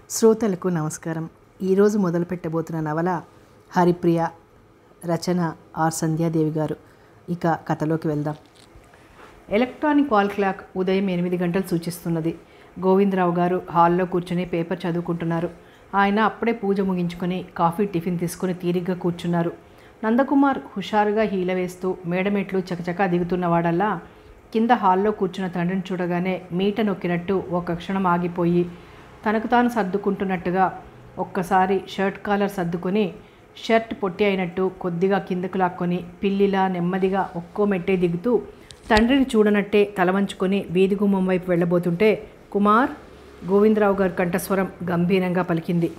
శ్రోతలకు నమస్కారం ఈరోజు మొదలు పెట్టబోతున్న నవల హరిప్రియ రచన ఆర్ సంధ్యాదేవి గారు ఇక కథలోకి వెళ్దాం ఎలక్ట్రానిక్ వాల్ క్లాక్ ఉదయం ఎనిమిది గంటలు సూచిస్తున్నది గోవిందరావు గారు హాల్లో కూర్చొని పేపర్ చదువుకుంటున్నారు ఆయన అప్పుడే పూజ ముగించుకొని కాఫీ టిఫిన్ తీసుకొని తీరిగ్గా కూర్చున్నారు నందకుమార్ హుషారుగా హీల వేస్తూ మేడమెట్లు చకచకా దిగుతున్నవాడల్లా కింద హాల్లో కూర్చున్న తండ్రిని చూడగానే మీట నొక్కినట్టు ఒక క్షణం ఆగిపోయి తనకు తాను సర్దుకుంటున్నట్టుగా ఒక్కసారి షర్ట్ కాలర్ సర్దుకొని షర్ట్ పొట్టి అయినట్టు కొద్దిగా కిందకు లాక్కొని పిల్లిలా నెమ్మదిగా ఒక్కో మెట్టే దిగుతూ తండ్రిని చూడనట్టే తల వంచుకొని వీధి గుమ్మం వైపు వెళ్ళబోతుంటే కుమార్ గోవిందరావు గారి కంఠస్వరం గంభీరంగా పలికింది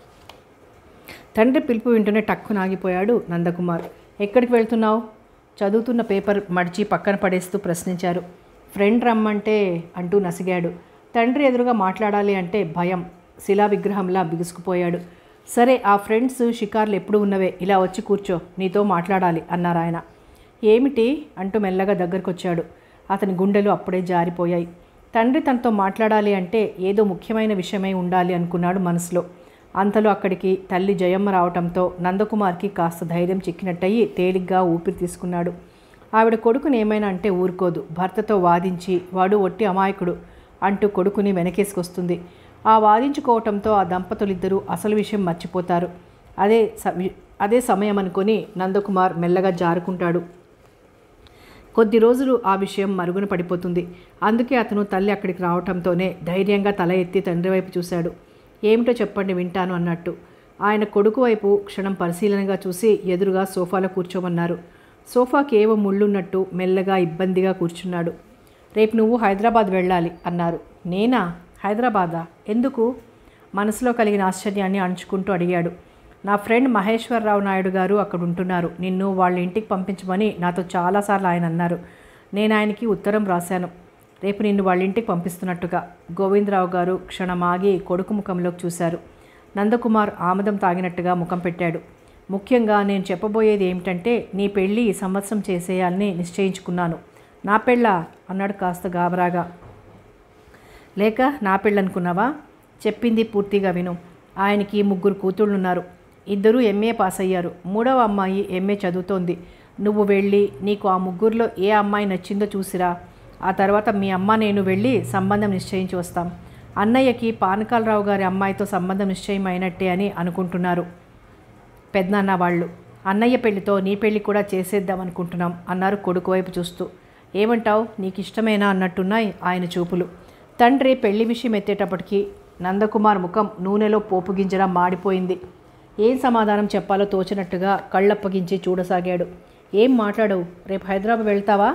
తండ్రి పిలుపు వింటూనే టక్కున ఆగిపోయాడు నందకుమార్ ఎక్కడికి వెళ్తున్నావు చదువుతున్న పేపర్ మడిచి పక్కన పడేస్తూ ప్రశ్నించారు ఫ్రెండ్ రమ్మంటే అంటూ నసిగాడు తండ్రి ఎదురుగా మాట్లాడాలి అంటే భయం శిలా విగ్రహంలా బిగుసుకుపోయాడు సరే ఆ ఫ్రెండ్స్ షికార్లు ఎప్పుడు ఉన్నవే ఇలా వచ్చి కూర్చో నీతో మాట్లాడాలి అన్నారు ఆయన ఏమిటి అంటూ మెల్లగా దగ్గరకు వచ్చాడు అతని గుండెలు అప్పుడే జారిపోయాయి తండ్రి తనతో మాట్లాడాలి అంటే ఏదో ముఖ్యమైన విషయమై ఉండాలి అనుకున్నాడు మనసులో అంతలో అక్కడికి తల్లి జయమ్మ రావటంతో నందకుమార్కి కాస్త ధైర్యం చిక్కినట్టయి తేలిగ్గా ఊపిరి తీసుకున్నాడు ఆవిడ కొడుకుని ఏమైనా అంటే ఊరుకోదు భర్తతో వాదించి వాడు ఒట్టి అమాయకుడు అంటూ కొడుకుని వెనకేసుకొస్తుంది ఆ వాదించుకోవటంతో ఆ దంపతులిద్దరూ అసలు విషయం మర్చిపోతారు అదే స అదే సమయం అనుకొని నందకుమార్ మెల్లగా జారుకుంటాడు కొద్ది రోజులు ఆ విషయం మరుగున పడిపోతుంది అందుకే అతను తల్లి అక్కడికి రావటంతోనే ధైర్యంగా తల ఎత్తి తండ్రి వైపు చూశాడు ఏమిటో చెప్పండి వింటాను అన్నట్టు ఆయన కొడుకు వైపు క్షణం పరిశీలనగా చూసి ఎదురుగా సోఫాలో కూర్చోమన్నారు సోఫాకి ఏవో ముళ్ళున్నట్టు మెల్లగా ఇబ్బందిగా కూర్చున్నాడు రేపు నువ్వు హైదరాబాద్ వెళ్ళాలి అన్నారు నేనా హైదరాబాదా ఎందుకు మనసులో కలిగిన ఆశ్చర్యాన్ని అణుచుకుంటూ అడిగాడు నా ఫ్రెండ్ మహేశ్వరరావు నాయుడు గారు అక్కడ ఉంటున్నారు నిన్ను వాళ్ళ ఇంటికి పంపించమని నాతో చాలాసార్లు ఆయన అన్నారు నేను ఆయనకి ఉత్తరం రాశాను రేపు నిన్ను వాళ్ళ ఇంటికి పంపిస్తున్నట్టుగా గోవిందరావు గారు క్షణమాగి కొడుకు ముఖంలోకి చూశారు నందకుమార్ ఆమదం తాగినట్టుగా ముఖం పెట్టాడు ముఖ్యంగా నేను చెప్పబోయేది ఏమిటంటే నీ పెళ్ళి ఈ సంవత్సరం చేసేయాలని నిశ్చయించుకున్నాను నా పెళ్ళా అన్నాడు కాస్త గాబరాగా లేక నా పెళ్ళనుకున్నావా చెప్పింది పూర్తిగా విను ఆయనకి ముగ్గురు కూతుళ్ళున్నారు ఇద్దరు ఎంఏ పాస్ అయ్యారు మూడవ అమ్మాయి ఎంఏ చదువుతోంది నువ్వు వెళ్ళి నీకు ఆ ముగ్గురిలో ఏ అమ్మాయి నచ్చిందో చూసిరా ఆ తర్వాత మీ అమ్మ నేను వెళ్ళి సంబంధం నిశ్చయించి వస్తాం అన్నయ్యకి పానకాలరావు గారి అమ్మాయితో సంబంధం నిశ్చయం అయినట్టే అని అనుకుంటున్నారు పెద్దనాన్న వాళ్ళు అన్నయ్య పెళ్లితో నీ పెళ్లి కూడా చేసేద్దాం అనుకుంటున్నాం అన్నారు కొడుకు వైపు చూస్తూ ఏమంటావు నీకు ఇష్టమేనా అన్నట్టున్నాయి ఆయన చూపులు తండ్రి పెళ్లి విషయం ఎత్తేటప్పటికి నందకుమార్ ముఖం నూనెలో పోపు గింజలా మాడిపోయింది ఏం సమాధానం చెప్పాలో తోచినట్టుగా కళ్ళప్పగించి చూడసాగాడు ఏం మాట్లాడవు రేపు హైదరాబాద్ వెళ్తావా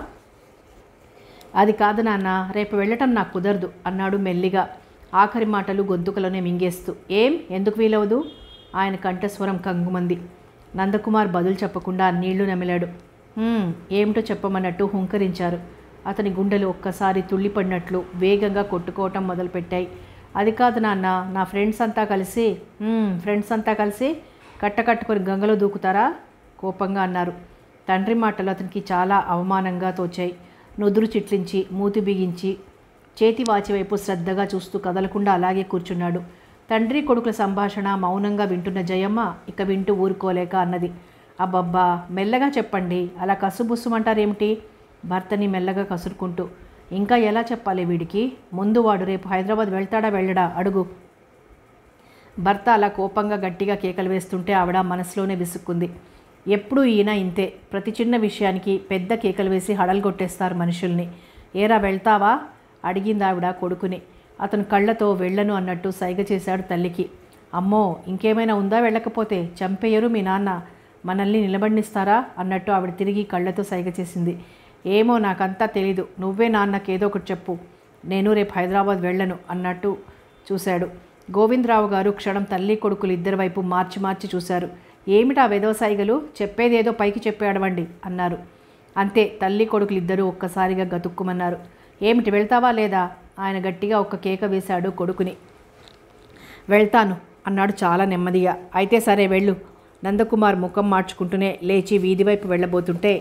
అది కాదు నాన్న రేపు వెళ్ళటం నాకు కుదరదు అన్నాడు మెల్లిగా ఆఖరి మాటలు గొంతుకలోనే మింగేస్తూ ఏం ఎందుకు వీలవదు ఆయన కంఠస్వరం కంగుమంది నందకుమార్ బదులు చెప్పకుండా నీళ్లు నమిలాడు "హ్మ్, ఏమిటో చెప్పమన్నట్టు హుంకరించారు అతని గుండెలు ఒక్కసారి తుళ్ళిపడినట్లు వేగంగా కొట్టుకోవటం మొదలుపెట్టాయి అది కాదు నాన్న నా ఫ్రెండ్స్ అంతా కలిసి "హ్మ్, ఫ్రెండ్స్ అంతా కలిసి కట్టకట్టుకొని గంగలో దూకుతారా కోపంగా అన్నారు తండ్రి మాటలు అతనికి చాలా అవమానంగా తోచాయి నుదురు చిట్లించి మూతి బిగించి చేతి వాచి వైపు శ్రద్ధగా చూస్తూ కదలకుండా అలాగే కూర్చున్నాడు తండ్రి కొడుకుల సంభాషణ మౌనంగా వింటున్న జయమ్మ ఇక వింటూ ఊరుకోలేక అన్నది అబ్బబ్బా మెల్లగా చెప్పండి అలా కసుబుస్సుమంటారేమిటి భర్తని మెల్లగా కసురుకుంటూ ఇంకా ఎలా చెప్పాలి వీడికి ముందు వాడు రేపు హైదరాబాద్ వెళ్తాడా వెళ్ళడా అడుగు భర్త అలా కోపంగా గట్టిగా కేకలు వేస్తుంటే ఆవిడ మనసులోనే విసుక్కుంది ఎప్పుడూ ఈయన ఇంతే ప్రతి చిన్న విషయానికి పెద్ద కేకలు వేసి హడలుగొట్టేస్తారు మనుషుల్ని ఏరా వెళ్తావా అడిగింది ఆవిడ కొడుకుని అతను కళ్ళతో వెళ్ళను అన్నట్టు సైగ చేశాడు తల్లికి అమ్మో ఇంకేమైనా ఉందా వెళ్ళకపోతే చంపేయరు మీ నాన్న మనల్ని నిలబడినిస్తారా అన్నట్టు ఆవిడ తిరిగి కళ్ళతో సైగ చేసింది ఏమో నాకంతా తెలీదు నువ్వే నాన్నకి ఏదో ఒకటి చెప్పు నేను రేపు హైదరాబాద్ వెళ్ళను అన్నట్టు చూశాడు గోవిందరావు గారు క్షణం తల్లి కొడుకులు ఇద్దరి వైపు మార్చి మార్చి చూశారు ఏమిటా వెధవసాయిగలు చెప్పేదేదో పైకి చెప్పేడవండి అన్నారు అంతే తల్లి కొడుకులు ఇద్దరూ ఒక్కసారిగా గతుక్కుమన్నారు ఏమిటి వెళ్తావా లేదా ఆయన గట్టిగా ఒక్క కేక వేశాడు కొడుకుని వెళ్తాను అన్నాడు చాలా నెమ్మదిగా అయితే సరే వెళ్ళు నందకుమార్ ముఖం మార్చుకుంటూనే లేచి వీధి వైపు వెళ్ళబోతుంటే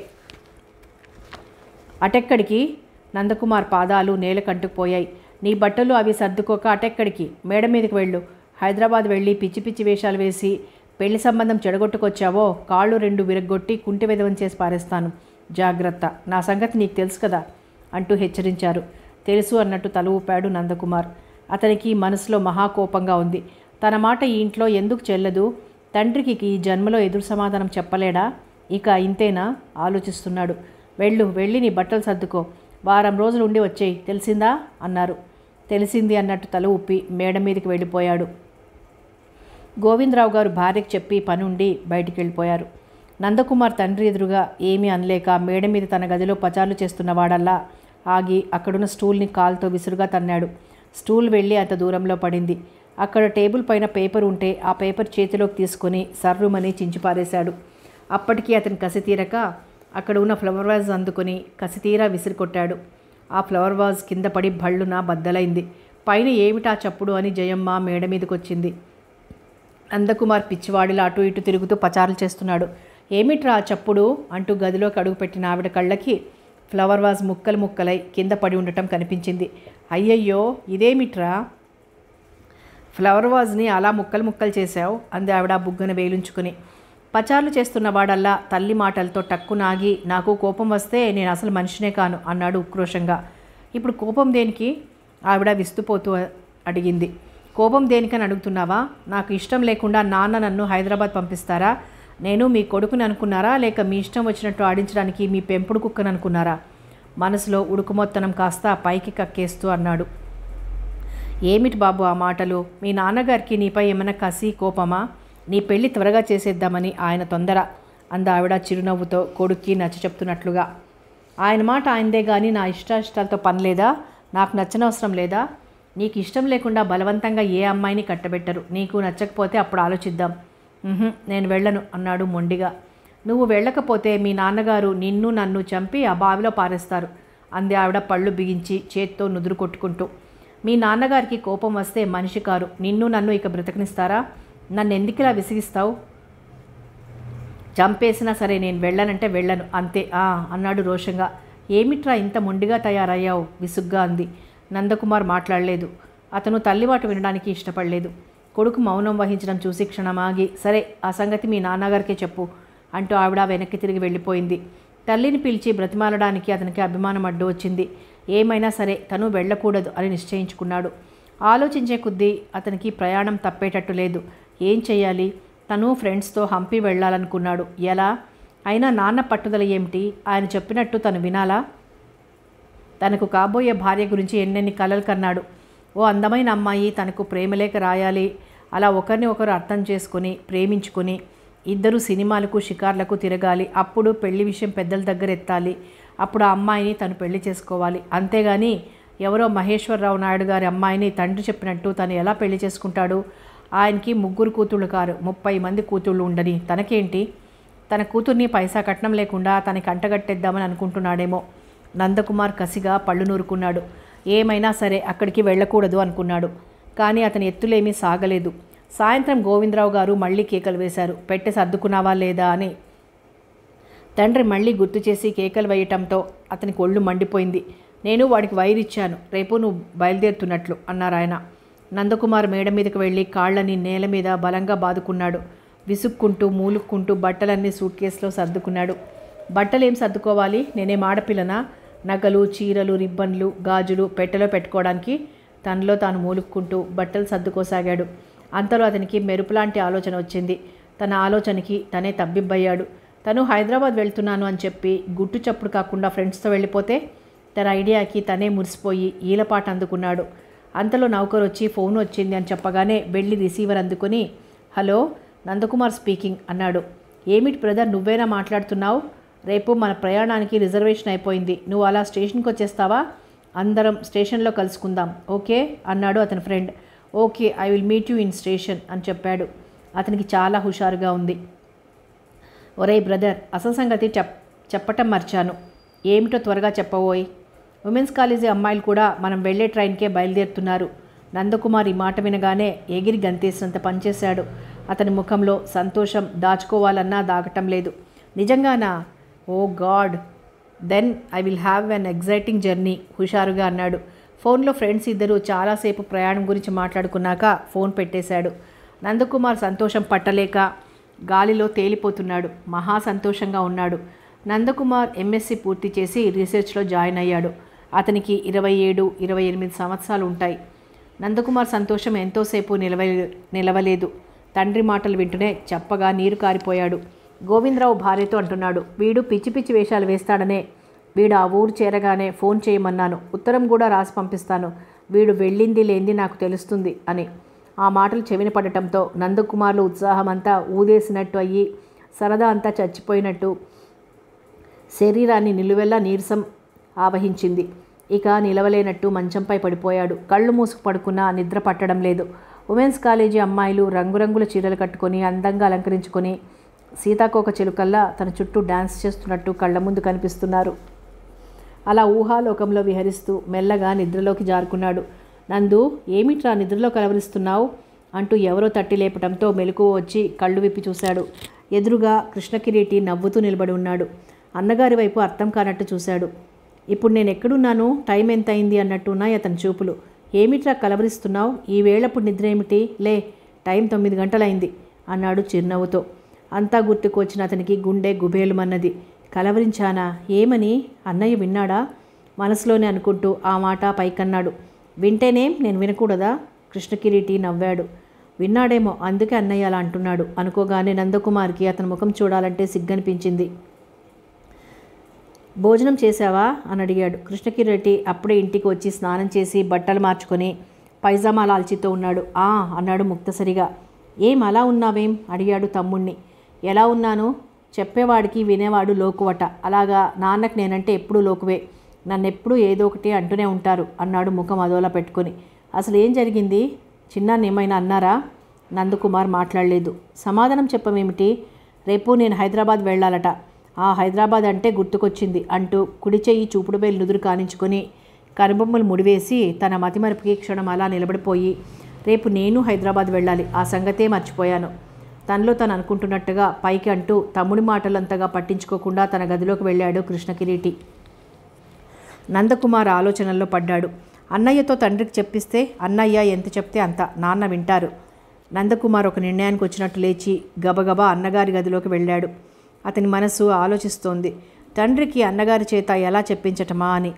అటెక్కడికి నందకుమార్ పాదాలు నేల కంటుకుపోయాయి నీ బట్టలు అవి సర్దుకోక అటెక్కడికి మేడ మీదకి వెళ్ళు హైదరాబాద్ వెళ్ళి పిచ్చి పిచ్చి వేషాలు వేసి పెళ్లి సంబంధం చెడగొట్టుకొచ్చావో కాళ్ళు రెండు విరగ్గొట్టి కుంటి విధవం చేసి పారేస్తాను జాగ్రత్త నా సంగతి నీకు తెలుసు కదా అంటూ హెచ్చరించారు తెలుసు అన్నట్టు తల ఊపాడు నందకుమార్ అతనికి మనసులో మహాకోపంగా ఉంది తన మాట ఈ ఇంట్లో ఎందుకు చెల్లదు తండ్రికి ఈ జన్మలో ఎదురు సమాధానం చెప్పలేడా ఇక ఇంతేనా ఆలోచిస్తున్నాడు వెళ్ళు వెళ్ళి నీ బట్టలు సర్దుకో వారం రోజులు ఉండి వచ్చేయి తెలిసిందా అన్నారు తెలిసింది అన్నట్టు తల ఊపి మేడ మీదకి వెళ్ళిపోయాడు గోవిందరావు గారు భార్యకు చెప్పి పని ఉండి బయటికి వెళ్ళిపోయారు నందకుమార్ తండ్రి ఎదురుగా ఏమీ అనలేక మేడ మీద తన గదిలో పచారులు చేస్తున్న వాడల్లా ఆగి అక్కడున్న స్టూల్ని కాలుతో విసురుగా తన్నాడు స్టూల్ వెళ్ళి అంత దూరంలో పడింది అక్కడ టేబుల్ పైన పేపర్ ఉంటే ఆ పేపర్ చేతిలోకి తీసుకొని సర్రుమని చించిపారేశాడు అప్పటికి అతని కసి తీరక అక్కడ ఉన్న ఫ్లవర్ వాజ్ అందుకొని కసితీరా విసిరికొట్టాడు ఆ ఫ్లవర్ వాజ్ కింద పడి భళ్ళున బద్దలైంది పైన ఏమిటా చప్పుడు అని జయమ్మ మేడ మీదకొచ్చింది నందకుమార్ పిచ్చివాడిలా అటు ఇటు తిరుగుతూ పచారులు చేస్తున్నాడు ఏమిట్రా ఆ చప్పుడు అంటూ గదిలోకి అడుగుపెట్టిన ఆవిడ కళ్ళకి ఫ్లవర్ వాజ్ ముక్కలు ముక్కలై కింద పడి ఉండటం కనిపించింది అయ్యయ్యో ఇదేమిట్రా ఫ్లవర్ వాజ్ని అలా ముక్కలు ముక్కలు చేశావు అంది ఆవిడ బుగ్గన వేలుంచుకుని పచార్లు చేస్తున్న వాడల్లా తల్లి మాటలతో టక్కు నాగి నాకు కోపం వస్తే నేను అసలు మనిషినే కాను అన్నాడు ఉక్రోషంగా ఇప్పుడు కోపం దేనికి ఆవిడ విస్తుపోతూ అడిగింది కోపం దేనికని అడుగుతున్నావా నాకు ఇష్టం లేకుండా నాన్న నన్ను హైదరాబాద్ పంపిస్తారా నేను మీ కొడుకుని అనుకున్నారా లేక మీ ఇష్టం వచ్చినట్టు ఆడించడానికి మీ పెంపుడు కుక్కని అనుకున్నారా మనసులో ఉడుకుమొత్తనం కాస్త పైకి కక్కేస్తూ అన్నాడు ఏమిటి బాబు ఆ మాటలు మీ నాన్నగారికి నీపై ఏమైనా కసి కోపమా నీ పెళ్లి త్వరగా చేసేద్దామని ఆయన తొందర అంద ఆవిడ చిరునవ్వుతో కొడుక్కి నచ్చ చెప్తున్నట్లుగా ఆయన మాట ఆయనదే కానీ నా ఇష్టాయిష్టాలతో పని లేదా నాకు నచ్చనవసరం లేదా నీకు ఇష్టం లేకుండా బలవంతంగా ఏ అమ్మాయిని కట్టబెట్టరు నీకు నచ్చకపోతే అప్పుడు ఆలోచిద్దాం "ఉహుం, నేను వెళ్ళను అన్నాడు మొండిగా నువ్వు వెళ్ళకపోతే మీ నాన్నగారు నిన్ను నన్ను చంపి ఆ బావిలో పారేస్తారు అంది ఆవిడ పళ్ళు బిగించి చేత్తో నుదురు కొట్టుకుంటూ మీ నాన్నగారికి కోపం వస్తే మనిషి కారు నిన్ను నన్ను ఇక బ్రతకనిస్తారా నన్ను ఎందుకిలా విసిగిస్తావు చంపేసినా సరే నేను వెళ్ళనంటే వెళ్ళను అంతే ఆ అన్నాడు రోషంగా ఏమిట్రా ఇంత మొండిగా తయారయ్యావు విసుగ్గా అంది నందకుమార్ మాట్లాడలేదు అతను తల్లి మాట వినడానికి ఇష్టపడలేదు కొడుకు మౌనం వహించడం చూసి క్షణమాగి సరే ఆ సంగతి మీ నాన్నగారికే చెప్పు అంటూ ఆవిడ వెనక్కి తిరిగి వెళ్ళిపోయింది తల్లిని పిలిచి బ్రతిమాలడానికి అతనికి అభిమానం అడ్డు వచ్చింది ఏమైనా సరే తను వెళ్ళకూడదు అని నిశ్చయించుకున్నాడు ఆలోచించే కొద్దీ అతనికి ప్రయాణం తప్పేటట్టు లేదు ఏం చెయ్యాలి తను ఫ్రెండ్స్తో హంపి వెళ్ళాలనుకున్నాడు ఎలా అయినా నాన్న పట్టుదల ఏమిటి ఆయన చెప్పినట్టు తను వినాలా తనకు కాబోయే భార్య గురించి ఎన్నెన్ని కలలు కన్నాడు ఓ అందమైన అమ్మాయి తనకు ప్రేమలేఖ రాయాలి అలా ఒకరిని ఒకరు అర్థం చేసుకొని ప్రేమించుకొని ఇద్దరు సినిమాలకు షికార్లకు తిరగాలి అప్పుడు పెళ్లి విషయం పెద్దల దగ్గర ఎత్తాలి అప్పుడు ఆ అమ్మాయిని తను పెళ్లి చేసుకోవాలి అంతేగాని ఎవరో మహేశ్వరరావు నాయుడు గారి అమ్మాయిని తండ్రి చెప్పినట్టు తను ఎలా పెళ్లి చేసుకుంటాడు ఆయనకి ముగ్గురు కూతుళ్ళు కారు ముప్పై మంది కూతుళ్ళు ఉండని తనకేంటి తన కూతుర్ని పైసా కట్నం లేకుండా తనకి అంటగట్టేద్దామని అనుకుంటున్నాడేమో నందకుమార్ కసిగా పళ్ళు నూరుకున్నాడు ఏమైనా సరే అక్కడికి వెళ్ళకూడదు అనుకున్నాడు కానీ అతని ఎత్తులేమీ సాగలేదు సాయంత్రం గోవిందరావు గారు మళ్ళీ కేకలు వేశారు పెట్టె సర్దుకున్నావా లేదా అని తండ్రి మళ్ళీ గుర్తు చేసి కేకలు వేయటంతో అతనికి ఒళ్ళు మండిపోయింది నేను వాడికి వైర్ ఇచ్చాను రేపు నువ్వు బయలుదేరుతున్నట్లు అన్నారు ఆయన నందకుమార్ మేడ మీదకి వెళ్ళి కాళ్ళని నేల మీద బలంగా బాదుకున్నాడు విసుక్కుంటూ మూలుక్కుంటూ బట్టలన్నీ సూట్ కేసులో సర్దుకున్నాడు బట్టలు ఏం సర్దుకోవాలి నేనేం ఆడపిల్లనా నగలు చీరలు రిబ్బన్లు గాజులు పెట్టెలో పెట్టుకోవడానికి తనలో తాను మూలుక్కుంటూ బట్టలు సర్దుకోసాగాడు అంతలో అతనికి మెరుపులాంటి ఆలోచన వచ్చింది తన ఆలోచనకి తనే తబ్బిబ్బయ్యాడు తను హైదరాబాద్ వెళ్తున్నాను అని చెప్పి గుట్టు చప్పుడు కాకుండా ఫ్రెండ్స్తో వెళ్ళిపోతే తన ఐడియాకి తనే మురిసిపోయి ఈలపాట అందుకున్నాడు అంతలో నౌకరు వచ్చి ఫోన్ వచ్చింది అని చెప్పగానే వెళ్ళి రిసీవర్ అందుకొని హలో నందకుమార్ స్పీకింగ్ అన్నాడు ఏమిటి బ్రదర్ నువ్వేనా మాట్లాడుతున్నావు రేపు మన ప్రయాణానికి రిజర్వేషన్ అయిపోయింది నువ్వు అలా స్టేషన్కి వచ్చేస్తావా అందరం స్టేషన్లో కలుసుకుందాం ఓకే అన్నాడు అతని friend okay I will meet you in station అని చెప్పాడు అతనికి చాలా హుషారుగా ఉంది ఒరే బ్రదర్ అసలు సంగతి చెప్ చెప్పటం మర్చాను ఏమిటో త్వరగా చెప్పబోయ్ ఉమెన్స్ కాలేజీ అమ్మాయిలు కూడా మనం వెళ్ళే ట్రైన్కే బయలుదేరుతున్నారు నందకుమార్ ఈ మాట వినగానే ఎగిరి గంతేసినంత పనిచేశాడు అతని ముఖంలో సంతోషం దాచుకోవాలన్నా దాగటం లేదు నిజంగానా oh god then I will have an exciting journey హుషారుగా అన్నాడు ఫోన్లో ఫ్రెండ్స్ ఇద్దరు చాలాసేపు ప్రయాణం గురించి మాట్లాడుకున్నాక ఫోన్ పెట్టేశాడు నందకుమార్ సంతోషం పట్టలేక గాలిలో తేలిపోతున్నాడు మహా సంతోషంగా ఉన్నాడు నందకుమార్ ఎంఎస్సి పూర్తి చేసి రీసెర్చ్లో జాయిన్ అయ్యాడు అతనికి ఇరవై ఏడు ఇరవై ఎనిమిది సంవత్సరాలు ఉంటాయి నందకుమార్ సంతోషం ఎంతోసేపు నిలవ నిలవలేదు తండ్రి మాటలు వింటూనే చెప్పగా నీరు కారిపోయాడు గోవిందరావు భార్యతో అంటున్నాడు వీడు పిచ్చి పిచ్చి వేషాలు వేస్తాడనే వీడు ఆ ఊరు చేరగానే ఫోన్ చేయమన్నాను ఉత్తరం కూడా రాసి పంపిస్తాను వీడు వెళ్ళింది లేంది నాకు తెలుస్తుంది అని ఆ మాటలు చెవిన పడటంతో నందకుమార్లు ఉత్సాహం అంతా ఊదేసినట్టు అయ్యి సరదా అంతా చచ్చిపోయినట్టు శరీరాన్ని నిలువెల్లా నీరసం ఆవహించింది ఇక నిలవలేనట్టు మంచంపై పడిపోయాడు కళ్ళు మూసుకు పడుకున్నా నిద్ర పట్టడం లేదు ఉమెన్స్ కాలేజీ అమ్మాయిలు రంగురంగుల చీరలు కట్టుకొని అందంగా అలంకరించుకొని సీతాకోక చిలుకల్లా తన చుట్టూ డాన్స్ చేస్తున్నట్టు కళ్ళ ముందు కనిపిస్తున్నారు అలా ఊహాలోకంలో విహరిస్తూ మెల్లగా నిద్రలోకి జారుకున్నాడు నందు ఏమిట్రా నిద్రలో కలవరిస్తున్నావు అంటూ ఎవరో తట్టి లేపటంతో మెలకువ వచ్చి కళ్ళు విప్పి చూశాడు ఎదురుగా కృష్ణకిరీటి నవ్వుతూ నిలబడి ఉన్నాడు అన్నగారి వైపు అర్థం కానట్టు చూశాడు ఇప్పుడు నేను ఎక్కడున్నాను టైం ఎంత అయింది అన్నట్టు ఉన్నాయి అతని చూపులు ఏమిట్రా కలవరిస్తున్నావు ఈ వేళప్పుడు నిద్ర ఏమిటి లే టైం తొమ్మిది గంటలైంది అన్నాడు చిరునవ్వుతో అంతా గుర్తుకొచ్చిన అతనికి గుండె గుబేలుమన్నది కలవరించానా ఏమని అన్నయ్య విన్నాడా మనసులోనే అనుకుంటూ ఆ మాట పైకన్నాడు వింటేనేం నేను వినకూడదా కృష్ణకిరీటి నవ్వాడు విన్నాడేమో అందుకే అన్నయ్య అలా అంటున్నాడు అనుకోగానే నందకుమార్కి అతని ముఖం చూడాలంటే సిగ్గనిపించింది భోజనం చేశావా అని అడిగాడు కృష్ణకిరెడ్డి అప్పుడే ఇంటికి వచ్చి స్నానం చేసి బట్టలు మార్చుకొని పైజామా లాల్చితో ఉన్నాడు ఆ అన్నాడు ముక్తసరిగా ఏం అలా ఉన్నావేం అడిగాడు తమ్ముణ్ణి ఎలా ఉన్నాను చెప్పేవాడికి వినేవాడు లోకువట అలాగా నాన్నకు నేనంటే ఎప్పుడూ లోకువే నన్నెప్పుడూ ఏదో ఒకటి అంటూనే ఉంటారు అన్నాడు ముఖం అదోలా పెట్టుకొని అసలు ఏం జరిగింది చిన్నాన్ని ఏమైనా అన్నారా నందకుమార్ మాట్లాడలేదు సమాధానం చెప్పమేమిటి రేపు నేను హైదరాబాద్ వెళ్ళాలట ఆ హైదరాబాద్ అంటే గుర్తుకొచ్చింది అంటూ కుడి చెయ్యి చూపుడు వేలు నుదురు కానించుకొని కనుబొమ్మలు ముడివేసి తన మతిమరుపుకి క్షణం అలా నిలబడిపోయి రేపు నేను హైదరాబాద్ వెళ్ళాలి ఆ సంగతే మర్చిపోయాను తనలో తను అనుకుంటున్నట్టుగా పైకి అంటూ తమ్ముడి మాటలంతగా పట్టించుకోకుండా తన గదిలోకి వెళ్ళాడు కృష్ణకిరీటి నందకుమార్ ఆలోచనల్లో పడ్డాడు అన్నయ్యతో తండ్రికి చెప్పిస్తే అన్నయ్య ఎంత చెప్తే అంత నాన్న వింటారు నందకుమార్ ఒక నిర్ణయానికి వచ్చినట్టు లేచి గబగబా అన్నగారి గదిలోకి వెళ్ళాడు అతని మనసు ఆలోచిస్తోంది తండ్రికి అన్నగారి చేత ఎలా చెప్పించటమా అని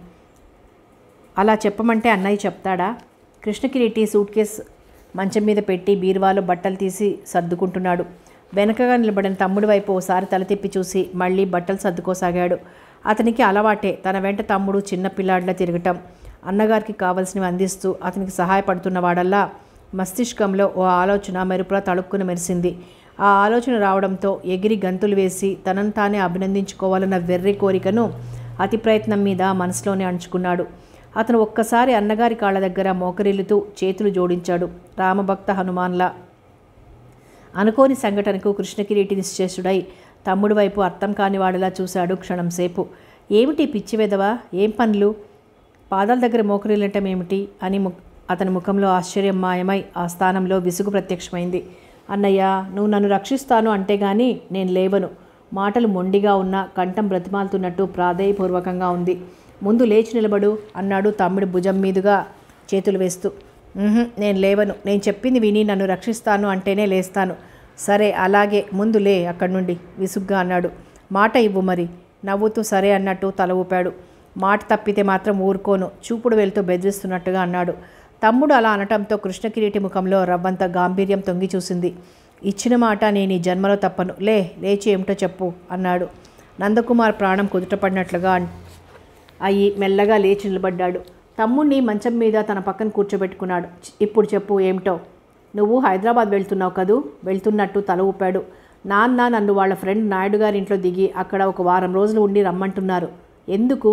అలా చెప్పమంటే అన్నయ్య చెప్తాడా కృష్ణకిరీటి సూట్ కేస్ మంచం మీద పెట్టి బీరువాలో బట్టలు తీసి సర్దుకుంటున్నాడు వెనకగా నిలబడిన తమ్ముడి వైపు ఓసారి తల తిప్పి చూసి మళ్ళీ బట్టలు సర్దుకోసాగాడు అతనికి అలవాటే తన వెంట తమ్ముడు చిన్న పిల్లాడిలా తిరగటం అన్నగారికి కావలసినవి అందిస్తూ అతనికి సహాయపడుతున్న వాడల్లా మస్తిష్కంలో ఓ ఆలోచన మెరుపులా తడుక్కుని మెరిసింది ఆ ఆలోచన రావడంతో ఎగిరి గంతులు వేసి తనను తానే అభినందించుకోవాలన్న వెర్రి కోరికను అతి ప్రయత్నం మీద మనసులోనే అణుచుకున్నాడు అతను ఒక్కసారి అన్నగారి కాళ్ళ దగ్గర మోకరిల్లుతూ చేతులు జోడించాడు రామభక్త హనుమాన్లా అనుకోని సంఘటనకు కృష్ణకిరీటి నిశ్చేషుడై తమ్ముడి వైపు అర్థం కాని వాడిలా చూశాడు క్షణంసేపు ఏమిటి పిచ్చి వెదవా ఏం పనులు పాదాల దగ్గర మోకరిల్లటం ఏమిటి అని ము అతని ముఖంలో ఆశ్చర్యం మాయమై ఆ స్థానంలో విసుగు ప్రత్యక్షమైంది అన్నయ్య నువ్వు నన్ను రక్షిస్తాను అంటే గాని నేను లేవను మాటలు మొండిగా ఉన్న కంఠం బ్రతిమాలుతున్నట్టు ప్రాధేయపూర్వకంగా ఉంది ముందు లేచి నిలబడు అన్నాడు తమ్ముడి భుజం మీదుగా చేతులు వేస్తూ "ఉహుం, నేను లేవను నేను చెప్పింది విని నన్ను రక్షిస్తాను అంటేనే లేస్తాను సరే అలాగే ముందు లే అక్కడి నుండి విసుగ్గా అన్నాడు మాట ఇవ్వు మరి నవ్వుతూ సరే అన్నట్టు తల ఊపాడు మాట తప్పితే మాత్రం ఊరుకోను చూపుడు వెళ్తూ బెదిరిస్తున్నట్టుగా అన్నాడు తమ్ముడు అలా అనటంతో కృష్ణకిరీటి ముఖంలో రవ్వంత గాంభీర్యం తొంగి చూసింది ఇచ్చిన మాట నేను ఈ జన్మలో తప్పను లే లేచి ఏమిటో చెప్పు అన్నాడు నందకుమార్ ప్రాణం కుదుటపడినట్లుగా అన్- అయ్యి మెల్లగా లేచి నిలబడ్డాడు తమ్ముణ్ణి మంచం మీద తన పక్కన కూర్చోబెట్టుకున్నాడు "చి- ఇప్పుడు చెప్పు ఏమిటో నువ్వు హైదరాబాద్ వెళ్తున్నావు కదూ వెళ్తున్నట్టు తల ఊపాడు నాన్న నన్ను వాళ్ళ ఫ్రెండ్ నాయుడు గారి ఇంట్లో దిగి అక్కడ ఒక వారం రోజులు ఉండి రమ్మంటున్నారు ఎందుకు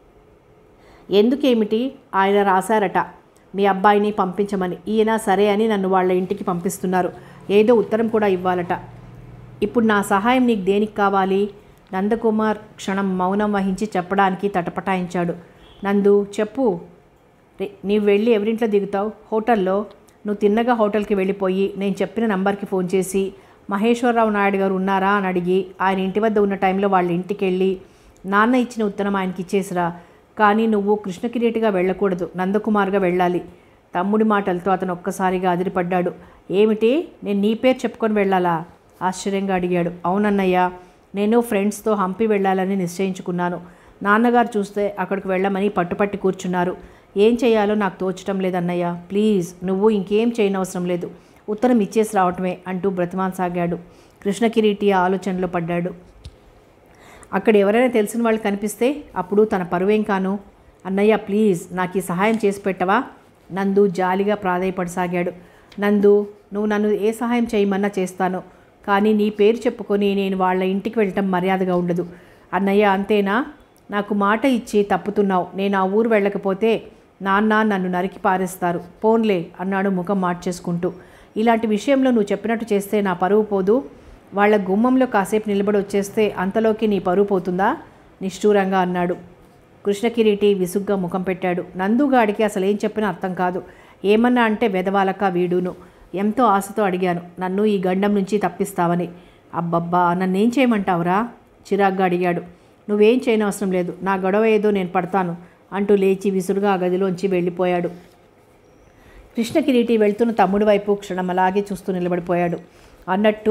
ఎందుకేమిటి ఆయన రాశారట మీ అబ్బాయిని పంపించమని ఈయన సరే అని నన్ను వాళ్ళ ఇంటికి పంపిస్తున్నారు ఏదో ఉత్తరం కూడా ఇవ్వాలట ఇప్పుడు నా సహాయం నీకు దేనికి కావాలి నందకుమార్ క్షణం మౌనం వహించి చెప్పడానికి తటపటాయించాడు నందు చెప్పు రే నీవు వెళ్ళి ఎవరింట్లో దిగుతావు హోటల్లో నువ్వు తిన్నగా హోటల్కి వెళ్ళిపోయి నేను చెప్పిన నంబర్కి ఫోన్ చేసి మహేశ్వరరావు నాయుడు గారు ఉన్నారా అని అడిగి ఆయన ఇంటి వద్ద ఉన్న టైంలో వాళ్ళ ఇంటికి వెళ్ళి నాన్న ఇచ్చిన ఉత్తరం ఆయనకి ఇచ్చేసిరా కానీ నువ్వు కృష్ణకిరీటిగా వెళ్ళకూడదు నందకుమార్గా వెళ్ళాలి తమ్ముడి మాటలతో అతను ఒక్కసారిగా అదిరిపడ్డాడు ఏమిటి నేను నీ పేరు చెప్పుకొని వెళ్ళాలా ఆశ్చర్యంగా అడిగాడు అవునన్నయ్య నేను ఫ్రెండ్స్తో హంపి వెళ్ళాలని నిశ్చయించుకున్నాను నాన్నగారు చూస్తే అక్కడికి వెళ్ళమని పట్టుపట్టి కూర్చున్నారు ఏం చేయాలో నాకు తోచటం లేదన్నయ్య ప్లీజ్ నువ్వు ఇంకేం చేయనవసరం లేదు ఉత్తరం ఇచ్చేసి రావటమే అంటూ బ్రతిమానసాగాడు కృష్ణకిరీటి ఆ ఆలోచనలో పడ్డాడు అక్కడ ఎవరైనా తెలిసిన వాళ్ళు కనిపిస్తే అప్పుడు తన పరువేం కాను అన్నయ్య ప్లీజ్ నాకు ఈ సహాయం చేసి పెట్టవా నందు జాలిగా ప్రాధాయపడసాగాడు నందు నువ్వు నన్ను ఏ సహాయం చేయమన్నా చేస్తాను కానీ నీ పేరు చెప్పుకొని నేను వాళ్ళ ఇంటికి వెళ్ళటం మర్యాదగా ఉండదు అన్నయ్య అంతేనా నాకు మాట ఇచ్చి తప్పుతున్నావు నేను ఆ ఊరు వెళ్ళకపోతే నాన్న నన్ను నరికి పారేస్తారు పోన్లే అన్నాడు ముఖం మార్చేసుకుంటూ ఇలాంటి విషయంలో నువ్వు చెప్పినట్టు చేస్తే నా పరువు పోదు వాళ్ళ గుమ్మంలో కాసేపు నిలబడి వచ్చేస్తే అంతలోకి నీ పరువు పోతుందా నిష్ఠూరంగా అన్నాడు కృష్ణకిరీటి విసుగ్గా ముఖం పెట్టాడు నందుగాడికి అసలు ఏం చెప్పినా అర్థం కాదు ఏమన్నా అంటే వెదవాలక వీడును ఎంతో ఆశతో అడిగాను నన్ను ఈ గండం నుంచి తప్పిస్తావని అబ్బబ్బా నన్నేం చేయమంటావురా చిరాగ్గా అడిగాడు నువ్వేం చేయనవసరం లేదు నా గొడవ ఏదో నేను పడతాను అంటూ లేచి విసురుగా ఆ గదిలోంచి వెళ్ళిపోయాడు కృష్ణకిరీటి వెళ్తున్న తమ్ముడి వైపు క్షణం అలాగే చూస్తూ నిలబడిపోయాడు అన్నట్టు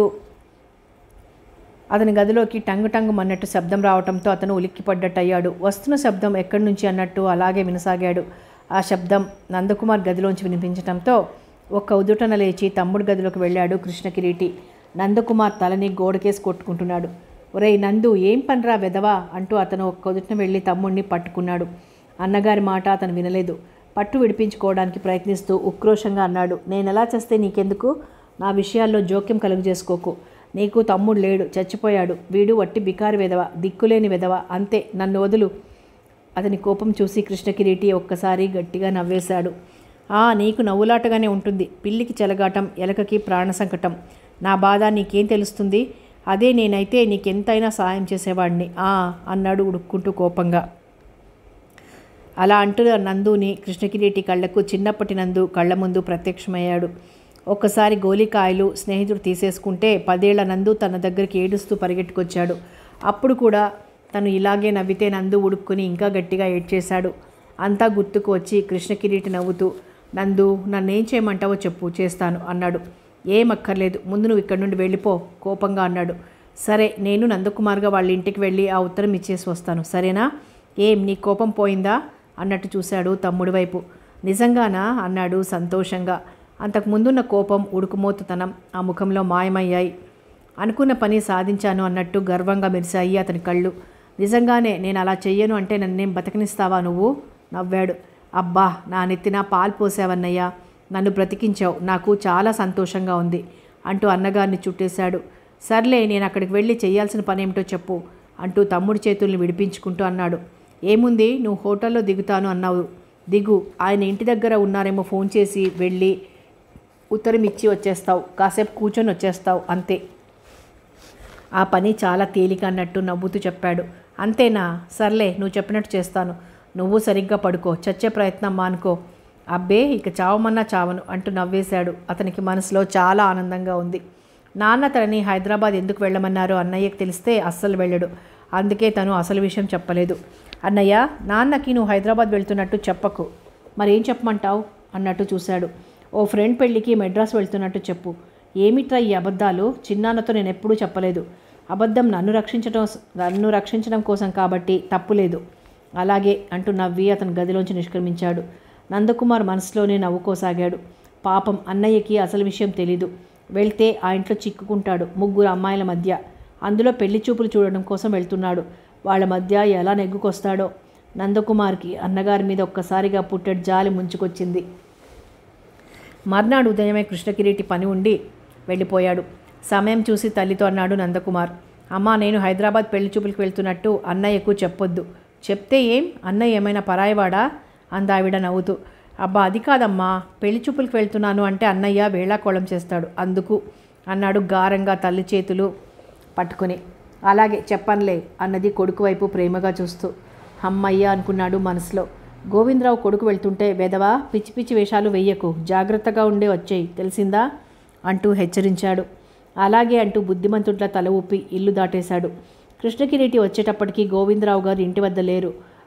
అతని గదిలోకి టంగు టంగు అన్నట్టు శబ్దం రావడంతో అతను ఉలిక్కిపడ్డట్టు అయ్యాడు వస్తున్న శబ్దం ఎక్కడి నుంచి అన్నట్టు అలాగే వినసాగాడు ఆ శబ్దం నందకుమార్ గదిలోంచి వినిపించడంతో ఒక్క ఉదుటన లేచి తమ్ముడి గదిలోకి వెళ్ళాడు కృష్ణకిరీటి నందకుమార్ తలని గోడకేసి కొట్టుకుంటున్నాడు ఒరేయ్ నందు ఏం పనిరా వెదవా అంటూ అతను ఒక్క ఉదుటన వెళ్ళి తమ్ముడిని పట్టుకున్నాడు అన్నగారి మాట అతను వినలేదు పట్టు విడిపించుకోవడానికి ప్రయత్నిస్తూ ఉక్రోషంగా అన్నాడు నేను ఎలా చేస్తే నీకెందుకు నా విషయాల్లో జోక్యం కలుగు చేసుకోకు నీకు తమ్ముడు లేడు చచ్చిపోయాడు వీడు వట్టి బికారి వెదవ దిక్కులేని వెదవ అంతే నన్ను వదులు అతని కోపం చూసి కృష్ణకిరీటి ఒక్కసారి గట్టిగా నవ్వేశాడు ఆ నీకు నవ్వులాటగానే ఉంటుంది పిల్లికి చెలగాటం ఎలకకి ప్రాణ సంకటం నా బాధ నీకేం తెలుస్తుంది అదే నేనైతే నీకెంతైనా సాయం చేసేవాడిని ఆ అన్నాడు ఉడుక్కుంటూ కోపంగా అలా అంటూ నందుని కృష్ణకిరీటి కళ్ళకు చిన్నప్పటి నందు కళ్ళ ముందు ప్రత్యక్షమయ్యాడు ఒక్కసారి గోలికాయలు స్నేహితుడు తీసేసుకుంటే పదేళ్ల నందు తన దగ్గరికి ఏడుస్తూ పరిగెట్టుకొచ్చాడు అప్పుడు కూడా తను ఇలాగే నవ్వితే నందు ఉడుక్కుని ఇంకా గట్టిగా ఏడ్చేశాడు అంతా గుర్తుకు వచ్చి కృష్ణకిరీటి నవ్వుతూ నందు నన్నేం చేయమంటావో చెప్పు చేస్తాను అన్నాడు ఏం అక్కర్లేదు ముందు నువ్వు ఇక్కడి నుండి వెళ్ళిపో కోపంగా అన్నాడు సరే నేను నందకుమార్గా వాళ్ళ ఇంటికి వెళ్ళి ఆ ఉత్తరం ఇచ్చేసి వస్తాను సరేనా ఏం నీ కోపం పోయిందా అన్నట్టు చూశాడు తమ్ముడి వైపు నిజంగానా అన్నాడు సంతోషంగా అంతకు ముందున్న కోపం ఉడుకుమోతుతనం ఆ ముఖంలో మాయమయ్యాయి అనుకున్న పని సాధించాను అన్నట్టు గర్వంగా మెరిశాయి అతని కళ్ళు నిజంగానే నేను అలా చెయ్యను అంటే నన్నేం బతకనిస్తావా నువ్వు నవ్వాడు అబ్బా నా నెత్తిన పాలు పోసావన్నయ్యా నన్ను బ్రతికించావు నాకు చాలా సంతోషంగా ఉంది అంటూ అన్నగారిని చుట్టేశాడు సర్లే నేను అక్కడికి వెళ్ళి చేయాల్సిన పని ఏమిటో చెప్పు అంటూ తమ్ముడి చేతుల్ని విడిపించుకుంటూ అన్నాడు ఏముంది నువ్వు హోటల్లో దిగుతాను అన్నావు దిగు ఆయన ఇంటి దగ్గర ఉన్నారేమో ఫోన్ చేసి వెళ్ళి ఉత్తరం ఇచ్చి వచ్చేస్తావు కాసేపు కూర్చొని వచ్చేస్తావు అంతే ఆ పని చాలా తేలిక అన్నట్టు నవ్వుతూ చెప్పాడు అంతేనా సర్లే నువ్వు చెప్పినట్టు చేస్తాను నువ్వు సరిగ్గా పడుకో చచ్చే ప్రయత్నం మానుకో అబ్బే ఇక చావమన్నా చావను అంటూ నవ్వేశాడు అతనికి మనసులో చాలా ఆనందంగా ఉంది నాన్న తనని హైదరాబాద్ ఎందుకు వెళ్ళమన్నారో అన్నయ్యకి తెలిస్తే అస్సలు వెళ్ళడు అందుకే తను అసలు విషయం చెప్పలేదు అన్నయ్య నాన్నకి నువ్వు హైదరాబాద్ వెళ్తున్నట్టు చెప్పకు మరేం చెప్పమంటావు అన్నట్టు చూశాడు ఓ ఫ్రెండ్ పెళ్ళికి మెడ్రాస్ వెళ్తున్నట్టు చెప్పు ఏమిట్రా ఈ అబద్ధాలు చిన్నాన్నతో నేను ఎప్పుడూ చెప్పలేదు అబద్ధం నన్ను రక్షించడం నన్ను రక్షించడం కోసం కాబట్టి తప్పులేదు అలాగే అంటూ నవ్వి అతని గదిలోంచి నిష్క్రమించాడు నందకుమార్ మనసులోనే నవ్వుకోసాగాడు పాపం అన్నయ్యకి అసలు విషయం తెలీదు వెళ్తే ఆ ఇంట్లో చిక్కుకుంటాడు ముగ్గురు అమ్మాయిల మధ్య అందులో పెళ్లి చూపులు చూడడం కోసం వెళ్తున్నాడు వాళ్ళ మధ్య ఎలా నెగ్గుకొస్తాడో నందకుమార్కి అన్నగారి మీద ఒక్కసారిగా పుట్టెడు జాలి ముంచుకొచ్చింది మర్నాడు ఉదయమే కృష్ణకిరీటి పని ఉండి వెళ్ళిపోయాడు సమయం చూసి తల్లితో అన్నాడు నందకుమార్ అమ్మా నేను హైదరాబాద్ పెళ్లి చూపులకు వెళ్తున్నట్టు అన్నయ్యకు చెప్పొద్దు చెప్తే ఏం అన్నయ్య ఏమైనా పరాయవాడా అందావిడ నవ్వుతూ అబ్బా అది కాదమ్మా పెళ్లి చూపులకు వెళ్తున్నాను అంటే అన్నయ్య వేళాకోళం చేస్తాడు అందుకు అన్నాడు గారంగా తల్లి చేతులు పట్టుకుని అలాగే చెప్పనులే అన్నది కొడుకు వైపు ప్రేమగా చూస్తూ అమ్మయ్య అనుకున్నాడు మనసులో గోవిందరావు కొడుకు వెళ్తుంటే వెదవా పిచ్చి పిచ్చి వేషాలు వెయ్యకు జాగ్రత్తగా ఉండే వచ్చేయి తెలిసిందా అంటూ హెచ్చరించాడు అలాగే అంటూ బుద్ధిమంతుట్ల తల ఊపి ఇల్లు దాటేశాడు కృష్ణకిరీటి వచ్చేటప్పటికి గోవిందరావు గారు ఇంటి వద్ద లేరు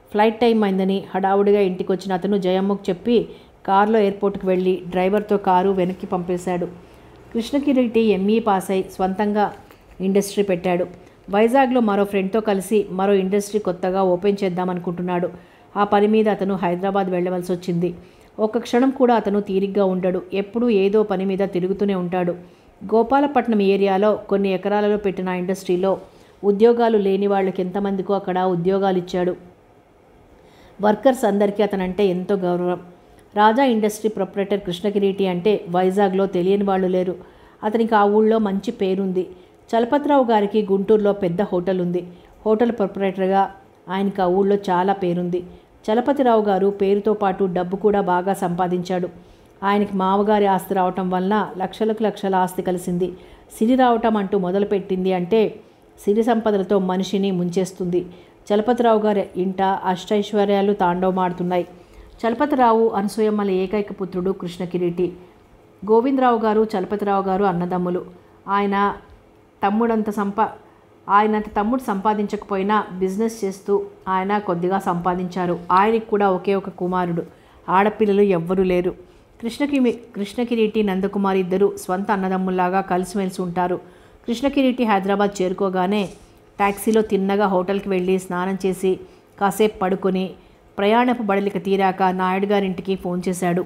ఫ్లైట్ టైం అయిందని హడావుడిగా ఇంటికి వచ్చిన అతను జయమ్మకు చెప్పి కారులో ఎయిర్పోర్ట్కి వెళ్ళి డ్రైవర్తో కారు వెనక్కి పంపేశాడు కృష్ణకిరీటి ఎంఈ పాస్ అయి స్వంతంగా ఇండస్ట్రీ పెట్టాడు వైజాగ్లో మరో ఫ్రెండ్తో కలిసి మరో ఇండస్ట్రీ కొత్తగా ఓపెన్ చేద్దామనుకుంటున్నాడు ఆ పని మీద అతను హైదరాబాద్ వెళ్ళవలసి వచ్చింది ఒక్క క్షణం కూడా అతను తీరిగ్గా ఉండడు ఎప్పుడూ ఏదో పని మీద తిరుగుతూనే ఉంటాడు గోపాలపట్నం ఏరియాలో కొన్ని ఎకరాలలో పెట్టిన ఇండస్ట్రీలో ఉద్యోగాలు లేని వాళ్ళకి ఎంతమందికో అక్కడ ఉద్యోగాలు ఇచ్చాడు వర్కర్స్ అందరికీ అతనంటే ఎంతో గౌరవం రాజా ఇండస్ట్రీ ప్రొపరేటర్ కృష్ణకిరీటి అంటే వైజాగ్లో తెలియని వాళ్ళు లేరు అతనికి ఆ ఊళ్ళో మంచి పేరుంది చలపతిరావు గారికి గుంటూరులో పెద్ద హోటల్ ఉంది హోటల్ ప్రొపరేటర్గా ఆయనకి ఆ ఊళ్ళో చాలా పేరుంది చలపతిరావు గారు పేరుతో పాటు డబ్బు కూడా బాగా సంపాదించాడు ఆయనకి మామగారి ఆస్తి రావటం వలన లక్షలకు లక్షల ఆస్తి కలిసింది సిరి రావటం అంటూ మొదలుపెట్టింది అంటే సిరి సంపదలతో మనిషిని ముంచేస్తుంది చలపతిరావు గారి ఇంట అష్టైశ్వర్యాలు తాండవమాడుతున్నాయి చలపతిరావు అనసూయమ్మల ఏకైక పుత్రుడు కృష్ణకిరీటి గోవిందరావు గారు చలపతిరావు గారు అన్నదమ్ములు ఆయన తమ్ముడంత సంపా ఆయనంత తమ్ముడు సంపాదించకపోయినా బిజినెస్ చేస్తూ ఆయన కొద్దిగా సంపాదించారు ఆయనకి కూడా ఒకే ఒక కుమారుడు ఆడపిల్లలు ఎవ్వరూ లేరు కృష్ణకి కృష్ణకిరీటి నందకుమార్ ఇద్దరు స్వంత అన్నదమ్ముల్లాగా కలిసిమెలిసి ఉంటారు కృష్ణకిరీటి హైదరాబాద్ చేరుకోగానే ట్యాక్సీలో తిన్నగా హోటల్కి వెళ్ళి స్నానం చేసి కాసేపు పడుకొని ప్రయాణపు బడలిక తీరాక నాయుడు గారింటికి ఫోన్ చేశాడు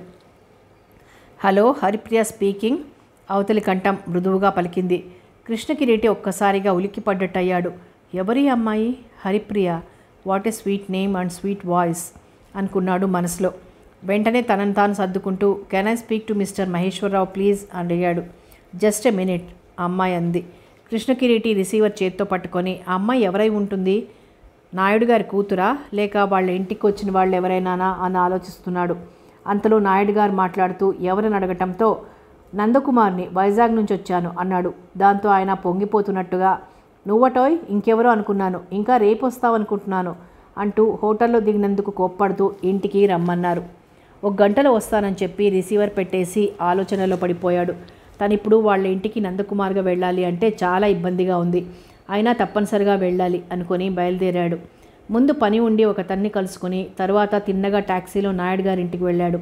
హలో హరిప్రియ స్పీకింగ్ అవతలి కంఠం మృదువుగా పలికింది కృష్ణకిరీటి ఒక్కసారిగా ఉలిక్కిపడ్డట్టయ్యాడు ఎవరి అమ్మాయి Haripriya what a sweet name and sweet voice అనుకున్నాడు మనసులో వెంటనే తనను తాను సర్దుకుంటూ can I speak to mister Maheswararao please అని అడిగాడు జస్ట్ ఎ మినిట్ అమ్మాయి అంది కృష్ణకిరీటి రిసీవర్ చేత్తో పట్టుకొని ఆ అమ్మాయి ఎవరై ఉంటుంది నాయుడు గారి కూతురా లేక వాళ్ళ ఇంటికి వచ్చిన వాళ్ళు ఎవరైనానా అని ఆలోచిస్తున్నాడు అంతలో నాయుడు గారు మాట్లాడుతూ ఎవరిని అడగటంతో నందకుమార్ని వైజాగ్ నుంచి వచ్చాను అన్నాడు దాంతో ఆయన పొంగిపోతున్నట్టుగా నువ్వటోయ్ ఇంకెవరో అనుకున్నాను ఇంకా రేపు వస్తావనుకుంటున్నాను అంటూ హోటల్లో దిగినందుకు కోప్పడుతూ ఇంటికి రమ్మన్నారు ఒక గంటలో వస్తానని చెప్పి రిసీవర్ పెట్టేసి ఆలోచనలో పడిపోయాడు తనిప్పుడు వాళ్ళ ఇంటికి నందకుమార్గా వెళ్ళాలి అంటే చాలా ఇబ్బందిగా ఉంది అయినా తప్పనిసరిగా వెళ్ళాలి అనుకొని బయలుదేరాడు ముందు పని ఉండి ఒక తన్ని కలుసుకుని తర్వాత తిన్నగా టాక్సీలో నాయుడు గారి ఇంటికి వెళ్ళాడు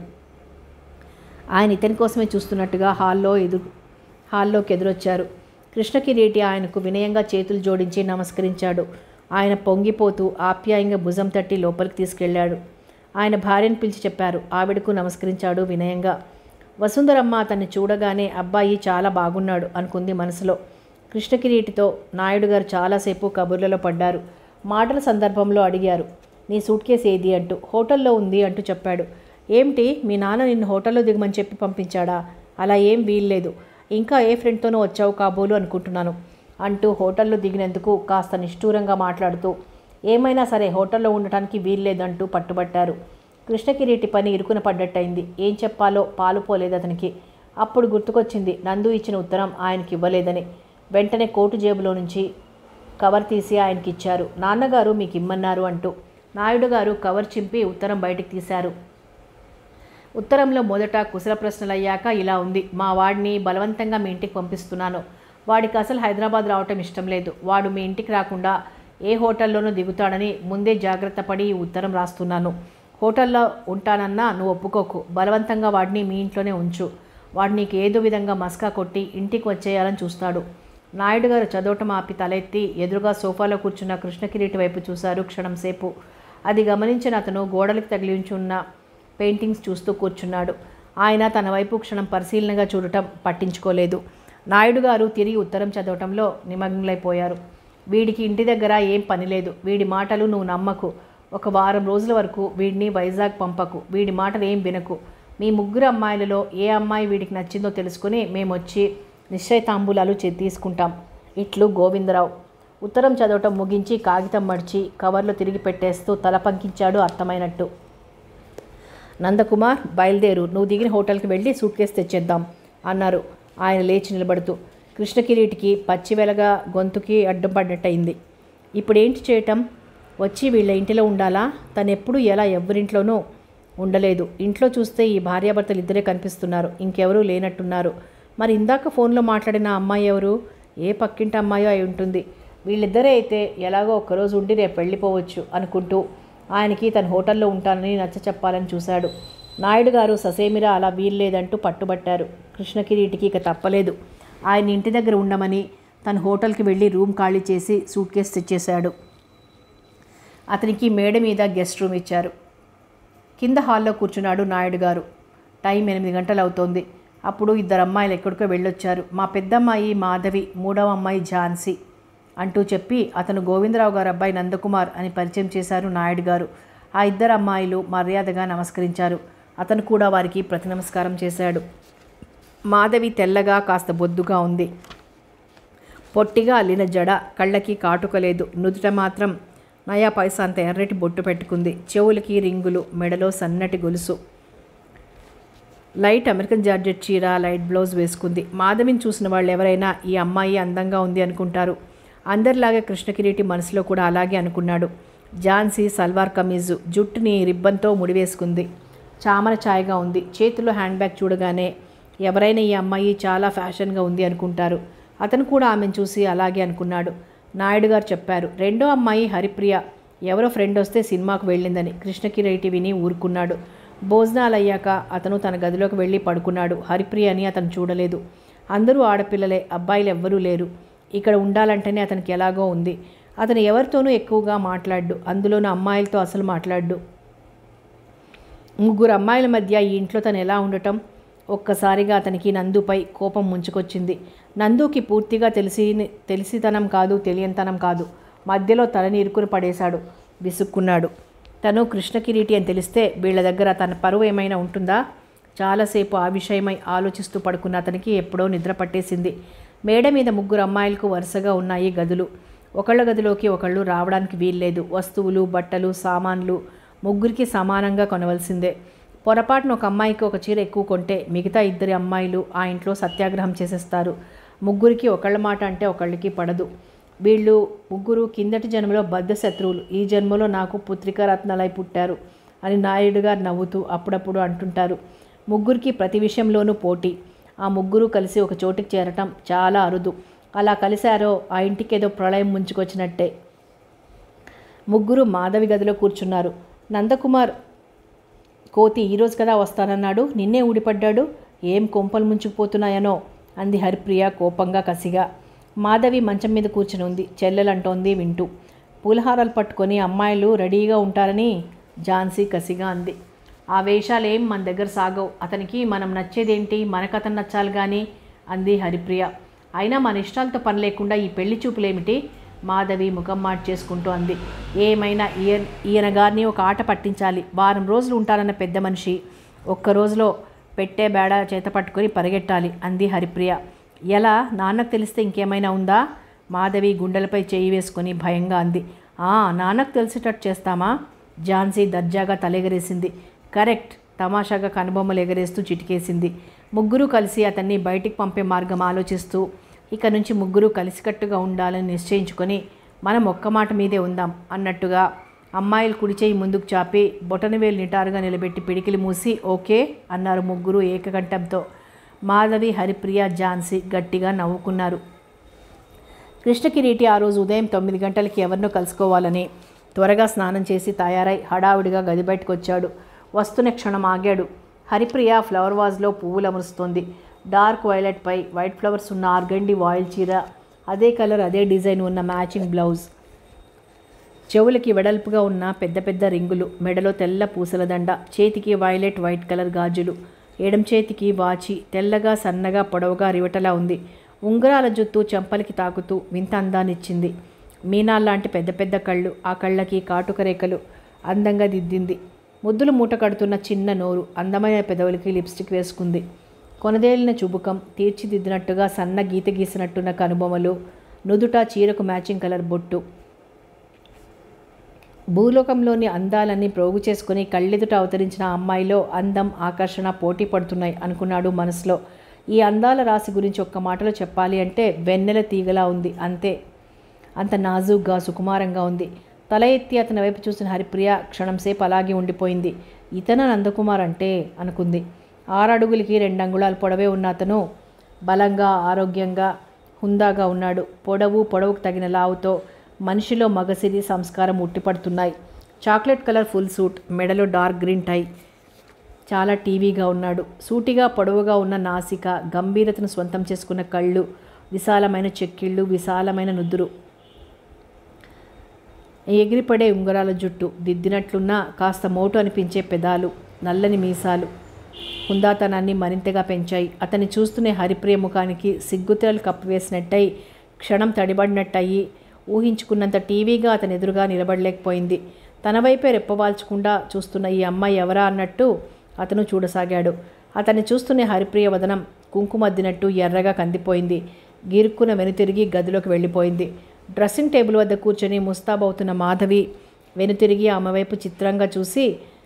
ఆయన ఇతని కోసమే చూస్తున్నట్టుగా హాల్లో ఎదురు హాల్లోకి ఎదురొచ్చారు కృష్ణకిరీటి ఆయనకు వినయంగా చేతులు జోడించి నమస్కరించాడు ఆయన పొంగిపోతూ ఆప్యాయంగా భుజం తట్టి లోపలికి తీసుకెళ్ళాడు ఆయన భార్యను పిలిచి చెప్పారు ఆవిడకు నమస్కరించాడు వినయంగా వసుంధరమ్మ అతన్ని చూడగానే అబ్బాయి చాలా బాగున్నాడు అనుకుంది మనసులో కృష్ణకిరీటితో నాయుడు గారు చాలాసేపు కబుర్లలో పడ్డారు మాటల సందర్భంలో అడిగారు నీ సూట్ కేసు ఏది అంటూ హోటల్లో ఉంది అంటూ చెప్పాడు ఏమిటి మీ నాన్న నిన్ను హోటల్లో దిగమని చెప్పి పంపించాడా అలా ఏం వీల్లేదు ఇంకా ఏ ఫ్రెండ్తోనో వచ్చావు కాబోలు అనుకుంటున్నాను అంటూ హోటల్లో దిగినందుకు కాస్త నిష్ఠూరంగా మాట్లాడుతూ ఏమైనా సరే హోటల్లో ఉండటానికి వీల్లేదంటూ పట్టుబట్టారు కృష్ణకిరీటి పని ఇరుకున పడ్డట్టయింది ఏం చెప్పాలో పాలు పోలేదు అతనికి అప్పుడు గుర్తుకొచ్చింది నందు ఇచ్చిన ఉత్తరం ఆయనకి ఇవ్వలేదని వెంటనే కోటు జేబులో నుంచి కవర్ తీసి ఆయనకి ఇచ్చారు నాన్నగారు మీకు ఇమ్మన్నారు అంటూ నాయుడు గారు కవర్ చింపి ఉత్తరం బయటికి తీశారు ఉత్తరంలో మొదట కుశల ప్రశ్నలు అయ్యాక ఇలా ఉంది మా వాడిని బలవంతంగా మీ ఇంటికి పంపిస్తున్నాను వాడికి అసలు హైదరాబాద్ రావటం ఇష్టం లేదు వాడు మీ ఇంటికి రాకుండా ఏ హోటల్లోనూ దిగుతాడని ముందే జాగ్రత్త పడి ఈ ఉత్తరం రాస్తున్నాను హోటల్లో ఉంటానన్నా నువ్వు ఒప్పుకోకు బలవంతంగా వాడిని మీ ఇంట్లోనే ఉంచు వాడు నీకు ఏదో విధంగా మస్కా కొట్టి ఇంటికి వచ్చేయాలని చూస్తాడు నాయుడు గారు చదవటం ఆపి తలెత్తి ఎదురుగా సోఫాలో కూర్చున్న కృష్ణకిరీటి వైపు చూశారు క్షణం సేపు అది గమనించిన అతను గోడలకు తగిలించున్న పెయింటింగ్స్ చూస్తూ కూర్చున్నాడు ఆయన తన వైపు క్షణం పరిశీలనగా చూడటం పట్టించుకోలేదు నాయుడు గారు తిరిగి ఉత్తరం చదవటంలో నిమగ్నలైపోయారు వీడికి ఇంటి దగ్గర ఏం పని లేదు వీడి మాటలు నువ్వు నమ్మకు ఒక వారం రోజుల వరకు వీడిని వైజాగ్ పంపకు వీడి మాటలు ఏం వినకు మీ ముగ్గురు అమ్మాయిలలో ఏ అమ్మాయి వీడికి నచ్చిందో తెలుసుకుని మేము వచ్చి నిశ్చయ తాంబూలాలు చే తీసుకుంటాం ఇట్లు గోవిందరావు ఉత్తరం చదవటం ముగించి కాగితం మడిచి కవర్లో తిరిగి పెట్టేస్తూ తల పంకించాడు అర్థమైనట్టు నందకుమార్ బయలుదేరు నువ్వు దిగిన హోటల్కి వెళ్ళి సూట్ కేసు తెచ్చేద్దాం అన్నారు ఆయన లేచి నిలబడుతూ కృష్ణకిరీటికి పచ్చి వెలగా గొంతుకి అడ్డం పడ్డట్టయింది ఇప్పుడేంటి చేయటం వచ్చి వీళ్ళ ఇంటిలో ఉండాలా తను ఎప్పుడు ఎలా ఎవరింట్లోనూ ఉండలేదు ఇంట్లో చూస్తే ఈ భార్యాభర్తలు ఇద్దరే కనిపిస్తున్నారు ఇంకెవరూ లేనట్టున్నారు మరి ఇందాక ఫోన్లో మాట్లాడిన అమ్మాయి ఎవరు ఏ పక్కింటి అమ్మాయో అయి ఉంటుంది వీళ్ళిద్దరే అయితే ఎలాగో ఒక్కరోజు ఉండి రేపు వెళ్ళిపోవచ్చు అనుకుంటూ ఆయనకి తన హోటల్లో ఉంటానని నచ్చ చెప్పాలని చూశాడు నాయుడు గారు ససేమిరా అలా వీల్లేదంటూ పట్టుబట్టారు కృష్ణకిరీటికి ఇక తప్పలేదు ఆయన ఇంటి దగ్గర ఉండమని తన హోటల్కి వెళ్ళి రూమ్ ఖాళీ చేసి సూట్ కేసు తెచ్చేశాడు అతనికి మేడ మీద గెస్ట్ రూమ్ ఇచ్చారు కింద హాల్లో కూర్చున్నాడు నాయుడు గారు టైం ఎనిమిది గంటలు అవుతోంది అప్పుడు ఇద్దరు అమ్మాయిలు ఎక్కడికో వెళ్ళొచ్చారు మా పెద్దమ్మాయి మాధవి మూడవ అమ్మాయి ఝాన్సీ అంటూ చెప్పి అతను గోవిందరావు గారు అబ్బాయి నందకుమార్ అని పరిచయం చేశారు నాయుడు గారు ఆ ఇద్దరు అమ్మాయిలు మర్యాదగా నమస్కరించారు అతను కూడా వారికి ప్రతి నమస్కారం చేశాడు మాధవి తెల్లగా కాస్త బొద్దుగా ఉంది పొట్టిగా అల్లిన జడ కళ్ళకి కాటుకలేదు నుదుట మాత్రం నయా పైసా అంత ఎర్రటి బొట్టు పెట్టుకుంది చెవులకి రింగులు మెడలో సన్నటి గొలుసు లైట్ అమెరికన్ జార్జెట్ చీర లైట్ బ్లౌజ్ వేసుకుంది మాధవిని చూసిన వాళ్ళు ఎవరైనా ఈ అమ్మాయి అందంగా ఉంది అనుకుంటారు అందరిలాగే కృష్ణకిరీటి మనసులో కూడా అలాగే అనుకున్నాడు ఝాన్సీ సల్వార్ కమీజు జుట్టుని రిబ్బన్తో ముడివేసుకుంది చామర ఛాయగా ఉంది చేతిలో హ్యాండ్ బ్యాగ్ చూడగానే ఎవరైనా ఈ అమ్మాయి చాలా ఫ్యాషన్గా ఉంది అనుకుంటారు అతను కూడా ఆమెను చూసి అలాగే అనుకున్నాడు నాయుడు గారు చెప్పారు రెండో అమ్మాయి హరిప్రియ ఎవరో ఫ్రెండ్ వస్తే సినిమాకు వెళ్ళిందని కృష్ణకిరీటి విని ఊరుకున్నాడు భోజనాలు అయ్యాక అతను తన గదిలోకి వెళ్ళి పడుకున్నాడు హరిప్రియని అతను చూడలేదు అందరూ ఆడపిల్లలే అబ్బాయిలు ఎవ్వరూ లేరు ఇక్కడ ఉండాలంటేనే అతనికి ఎలాగో ఉంది అతను ఎవరితోనూ ఎక్కువగా మాట్లాడు అందులోనూ అమ్మాయిలతో అసలు మాట్లాడు ముగ్గురు అమ్మాయిల మధ్య ఈ ఇంట్లో తను ఎలా ఉండటం ఒక్కసారిగా అతనికి నందుపై కోపం ముంచుకొచ్చింది నందుకి పూర్తిగా తెలిసి తెలిసితనం కాదు తెలియనితనం కాదు మధ్యలో తలని ఇరుకుని పడేశాడు విసుక్కున్నాడు తను కృష్ణకిరీటి అని తెలిస్తే వీళ్ళ దగ్గర తన పరువు ఏమైనా ఉంటుందా చాలాసేపు ఆ విషయమై ఆలోచిస్తూ పడుకున్న అతనికి ఎప్పుడో నిద్ర పట్టేసింది మేడ మీద ముగ్గురు అమ్మాయిలకు వరుసగా ఉన్నాయి గదులు ఒకళ్ళ గదిలోకి ఒకళ్ళు రావడానికి వీల్లేదు వస్తువులు బట్టలు సామాన్లు ముగ్గురికి సమానంగా కొనవలసిందే పొరపాటున ఒక అమ్మాయికి ఒక చీర ఎక్కువ కొంటే మిగతా ఇద్దరి అమ్మాయిలు ఆ ఇంట్లో సత్యాగ్రహం చేసేస్తారు ముగ్గురికి ఒకళ్ళ మాట అంటే ఒకళ్ళకి పడదు వీళ్ళు ముగ్గురు కిందటి జన్మలో బద్ధ శత్రువులు ఈ జన్మలో నాకు పుత్రికారత్నాలై పుట్టారు అని నాయుడు గారు నవ్వుతూ అప్పుడప్పుడు అంటుంటారు ముగ్గురికి ప్రతి విషయంలోనూ పోటీ ఆ ముగ్గురు కలిసి ఒక చోటికి చేరటం చాలా అరుదు అలా కలిశారో ఆ ఇంటికి ఏదో ప్రళయం ముంచుకొచ్చినట్టే ముగ్గురు మాధవి గదిలో కూర్చున్నారు నందకుమార్ కోతి ఈరోజు కదా వస్తానన్నాడు నిన్నే ఊడిపడ్డాడు ఏం కొంపలు ముంచుకుపోతున్నాయనో అంది హరిప్రియ కోపంగా కసిగా మాధవి మంచం మీద కూర్చుని ఉంది చెల్లెలంటోంది వింటూ పూలహారాలు పట్టుకొని అమ్మాయిలు రెడీగా ఉంటారని ఝాన్సీ కసిగా అంది ఆ వేషాలేం మన దగ్గర సాగవు అతనికి మనం నచ్చేదేంటి మనకు అతను నచ్చాలి కానీ అంది హరిప్రియ అయినా మన ఇష్టాలతో పని లేకుండా ఈ పెళ్లి చూపులేమిటి మాధవి ముఖం మార్చేసుకుంటూ అంది ఏమైనా ఈయన ఈయన గారిని ఒక ఆట పట్టించాలి వారం రోజులు ఉంటానన్న పెద్ద మనిషి ఒక్క రోజులో పెట్టే బేడ చేత పట్టుకొని పరిగెట్టాలి అంది హరిప్రియ ఎలా నాన్నకు తెలిస్తే ఇంకేమైనా ఉందా మాధవి గుండెలపై చేయి వేసుకొని భయంగా అంది ఆ నాన్నకు తెలిసేటట్టు చేస్తామా ఝాన్సీ దర్జాగా తలెగరేసింది కరెక్ట్ తమాషాగా కనుబొమ్మలు ఎగరేస్తూ చిటికేసింది ముగ్గురు కలిసి అతన్ని బయటికి పంపే మార్గం ఆలోచిస్తూ ఇక నుంచి ముగ్గురు కలిసికట్టుగా ఉండాలని నిశ్చయించుకొని మనం ఒక్క మాట మీదే ఉందాం అన్నట్టుగా అమ్మాయిలు కుడి చేయి ముందుకు చాపి బొటనవేలు నిటారుగా నిలబెట్టి పిడికిలి మూసి ఓకే అన్నారు ముగ్గురు ఏకకంఠంతో మాధవి హరిప్రియ ఝాన్సీ గట్టిగా నవ్వుకున్నారు కృష్ణకిరీటి ఆ రోజు ఉదయం తొమ్మిది గంటలకి ఎవరినో కలుసుకోవాలని త్వరగా స్నానం చేసి తయారై హడావుడిగా గది బయటకు వచ్చాడు వస్తున్న క్షణం ఆగాడు హరిప్రియ ఫ్లవర్ వాజ్లో పువ్వులు అమరుస్తోంది డార్క్ వైలెట్ పై వైట్ ఫ్లవర్స్ ఉన్న ఆర్గండి వాయిల్ చీర అదే కలర్ అదే డిజైన్ ఉన్న మ్యాచింగ్ బ్లౌజ్ చెవులకి వెడల్పుగా ఉన్న పెద్ద పెద్ద రింగులు మెడలో తెల్ల పూసల దండ చేతికి వైలెట్ వైట్ కలర్ గాజులు ఎడం చేతికి వాచి తెల్లగా సన్నగా పొడవుగా రివటలా ఉంది ఉంగరాల జుత్తు చెంపలకి తాకుతూ వింత అందాన్నిచ్చింది మీనాల్లాంటి పెద్ద పెద్ద కళ్ళు ఆ కళ్ళకి కాటుక రేఖలు అందంగా దిద్దింది ముద్దులు మూట కడుతున్న చిన్న నోరు అందమైన పెదవులకి లిప్స్టిక్ వేసుకుంది కొనదేలిన చుబుకం తీర్చిదిద్దినట్టుగా సన్న గీత గీసినట్టున్న కనుబొమలు నుదుట చీరకు మ్యాచింగ్ కలర్ బొట్టు భూలోకంలోని అందాలన్నీ ప్రోగు చేసుకుని కళ్ళెదుట అవతరించిన ఆ అమ్మాయిలో అందం ఆకర్షణ పోటీ పడుతున్నాయి అనుకున్నాడు మనసులో ఈ అందాల రాశి గురించి ఒక్క మాటలో చెప్పాలి అంటే వెన్నెల తీగలా ఉంది అంతే అంత నాజూగ్గా సుకుమారంగా ఉంది తల ఎత్తి అతని వైపు చూసిన హరిప్రియ క్షణంసేపు అలాగే ఉండిపోయింది ఇతన నందకుమార్ అంటే అనుకుంది ఆరడుగులకి రెండు అంగుళాలు పొడవే ఉన్న అతను బలంగా ఆరోగ్యంగా హుందాగా ఉన్నాడు పొడవు పొడవుకు తగిన లావుతో మనిషిలో మగసిరి సంస్కారం ఉట్టిపడుతున్నాయి చాక్లెట్ కలర్ ఫుల్ సూట్ మెడలో డార్క్ గ్రీన్ టై చాలా టీవీగా ఉన్నాడు సూటిగా పొడవుగా ఉన్న నాసిక గంభీరతను స్వంతం చేసుకున్న కళ్ళు విశాలమైన చెక్కిళ్ళు విశాలమైన నుదురు ఎగిరిపడే ఉంగరాల జుట్టు దిద్దినట్లున్న కాస్త మోటు అనిపించే పెదాలు నల్లని మీసాలు హుందాతనాన్ని మరింతగా పెంచాయి అతన్ని చూస్తూనే హరిప్రియ ముఖానికి సిగ్గుతెరలు కప్పివేసినట్టయి క్షణం తడిబడినట్టయి ఊహించుకున్నంత టీవీగా అతని ఎదురుగా నిలబడలేకపోయింది తన వైపే రెప్పవాల్చకుండా చూస్తున్న ఈ అమ్మాయి ఎవరా అన్నట్టు అతను చూడసాగాడు అతన్ని చూస్తూనే హరిప్రియ వదనం కుంకుమద్దినట్టు ఎర్రగా కందిపోయింది గీరుక్కున వెనుతిరిగి గదిలోకి వెళ్ళిపోయింది డ్రెస్సింగ్ టేబుల్ వద్ద కూర్చొని ముస్తాబవుతున్న మాధవి వెనుతిరిగి ఆమె వైపు చిత్రంగా చూసి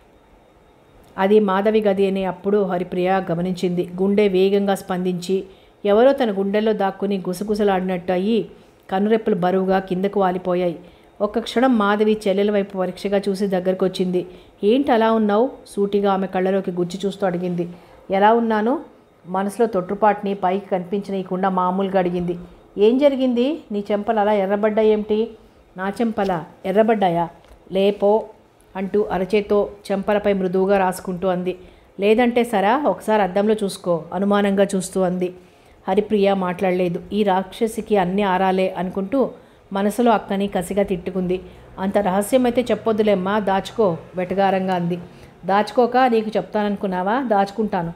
అది మాధవి గది అని అప్పుడు హరిప్రియ గమనించింది గుండె వేగంగా స్పందించి ఎవరో తన గుండెల్లో దాక్కుని గుసగుసలాడినట్టు అయ్యి కనురెప్పలు బరువుగా కిందకు వాలిపోయాయి ఒక్క క్షణం మాధవి చెల్లెల వైపు పరీక్షగా చూసి దగ్గరకు వచ్చింది ఏంటి అలా ఉన్నావు సూటిగా ఆమె కళ్ళలోకి గుచ్చి చూస్తూ అడిగింది ఎలా ఉన్నాను మనసులో తొట్టుపాటుని పైకి కనిపించనీయకుండా మామూలుగా అడిగింది ఏం జరిగింది నీ చెంపలు అలా ఎర్రబడ్డాయేమిటి నా చెంపల ఎర్రబడ్డాయా లేపో అంటూ అరచేతో చెంపలపై మృదువుగా రాసుకుంటూ అంది లేదంటే సరా ఒకసారి అద్దంలో చూసుకో అనుమానంగా చూస్తూ అంది హరిప్రియ మాట్లాడలేదు ఈ రాక్షసికి అన్ని ఆరాలే అనుకుంటూ మనసులో అక్కని కసిగా తిట్టుకుంది అంత రహస్యమైతే చెప్పొద్దులేమ్మా దాచుకో వెటగారంగా అంది దాచుకోక నీకు చెప్తాననుకున్నావా దాచుకుంటాను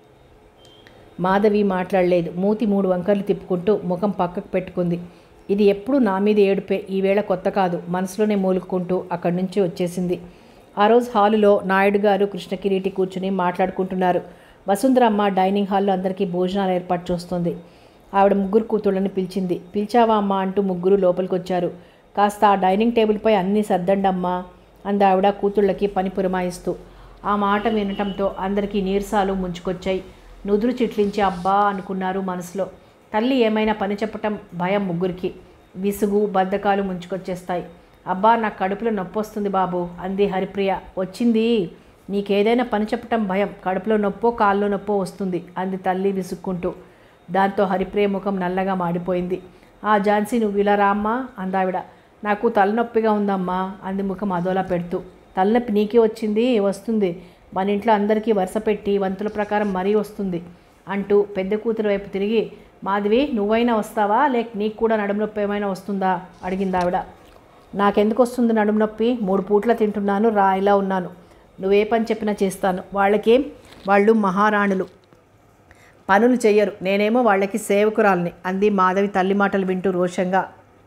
మాధవి మాట్లాడలేదు మూతి మూడు వంకర్లు తిప్పుకుంటూ ముఖం పక్కకు పెట్టుకుంది ఇది ఎప్పుడు నా మీద ఏడుపే ఈవేళ కొత్త కాదు మనసులోనే మూలుకుంటూ అక్కడి నుంచి వచ్చేసింది ఆ రోజు హాలులో నాయుడు గారు కృష్ణకిరీటి కూర్చుని మాట్లాడుకుంటున్నారు వసుంధరమ్మ డైనింగ్ హాల్లో అందరికీ భోజనాలు ఏర్పాటు చేస్తుంది ఆవిడ ముగ్గురు కూతుళ్ళని పిలిచింది పిలిచావా అమ్మ అంటూ ముగ్గురు లోపలికి వచ్చారు కాస్త ఆ డైనింగ్ టేబుల్పై అన్నీ సర్దండమ్మా అంది ఆవిడ కూతుళ్ళకి పని పురమాయిస్తూ ఆ మాట వినటంతో అందరికీ నీరసాలు ముంచుకొచ్చాయి నుదురు చిట్లించి అబ్బా అనుకున్నారు మనసులో తల్లి ఏమైనా పని చెప్పటం భయం ముగ్గురికి విసుగు బద్ధకాలు ముంచుకొచ్చేస్తాయి అబ్బా నా కడుపులో నొప్పి వస్తుంది బాబు అంది హరిప్రియ వచ్చింది నీకేదైనా పని చెప్పటం భయం కడుపులో నొప్పో కాల్లో నొప్పో వస్తుంది అంది తల్లి విసుక్కుంటూ దాంతో హరిప్రియ ముఖం నల్లగా మాడిపోయింది ఆ ఝాన్సీ నువ్వు ఇలా రామ్మా అందావిడ నాకు తలనొప్పిగా ఉందమ్మా అంది ముఖం అదోలా పెడుతూ తలనొప్పి నీకే వచ్చింది వస్తుంది మన ఇంట్లో అందరికీ వరుస పెట్టి వంతుల ప్రకారం మరీ వస్తుంది అంటూ పెద్ద కూతురు వైపు తిరిగి మాధవి నువ్వైనా వస్తావా లేక నీకు కూడా నడుము నొప్పి ఏమైనా వస్తుందా అడిగింది ఆవిడ నాకెందుకు వస్తుంది నడుము నొప్పి మూడు పూట్ల తింటున్నాను రా ఇలా ఉన్నాను నువ్వే పని చెప్పినా చేస్తాను వాళ్ళకేం వాళ్ళు మహారాణులు పనులు చెయ్యరు నేనేమో వాళ్ళకి సేవకురాల్ని అంది మాధవి తల్లి మాటలు వింటూ రోషంగా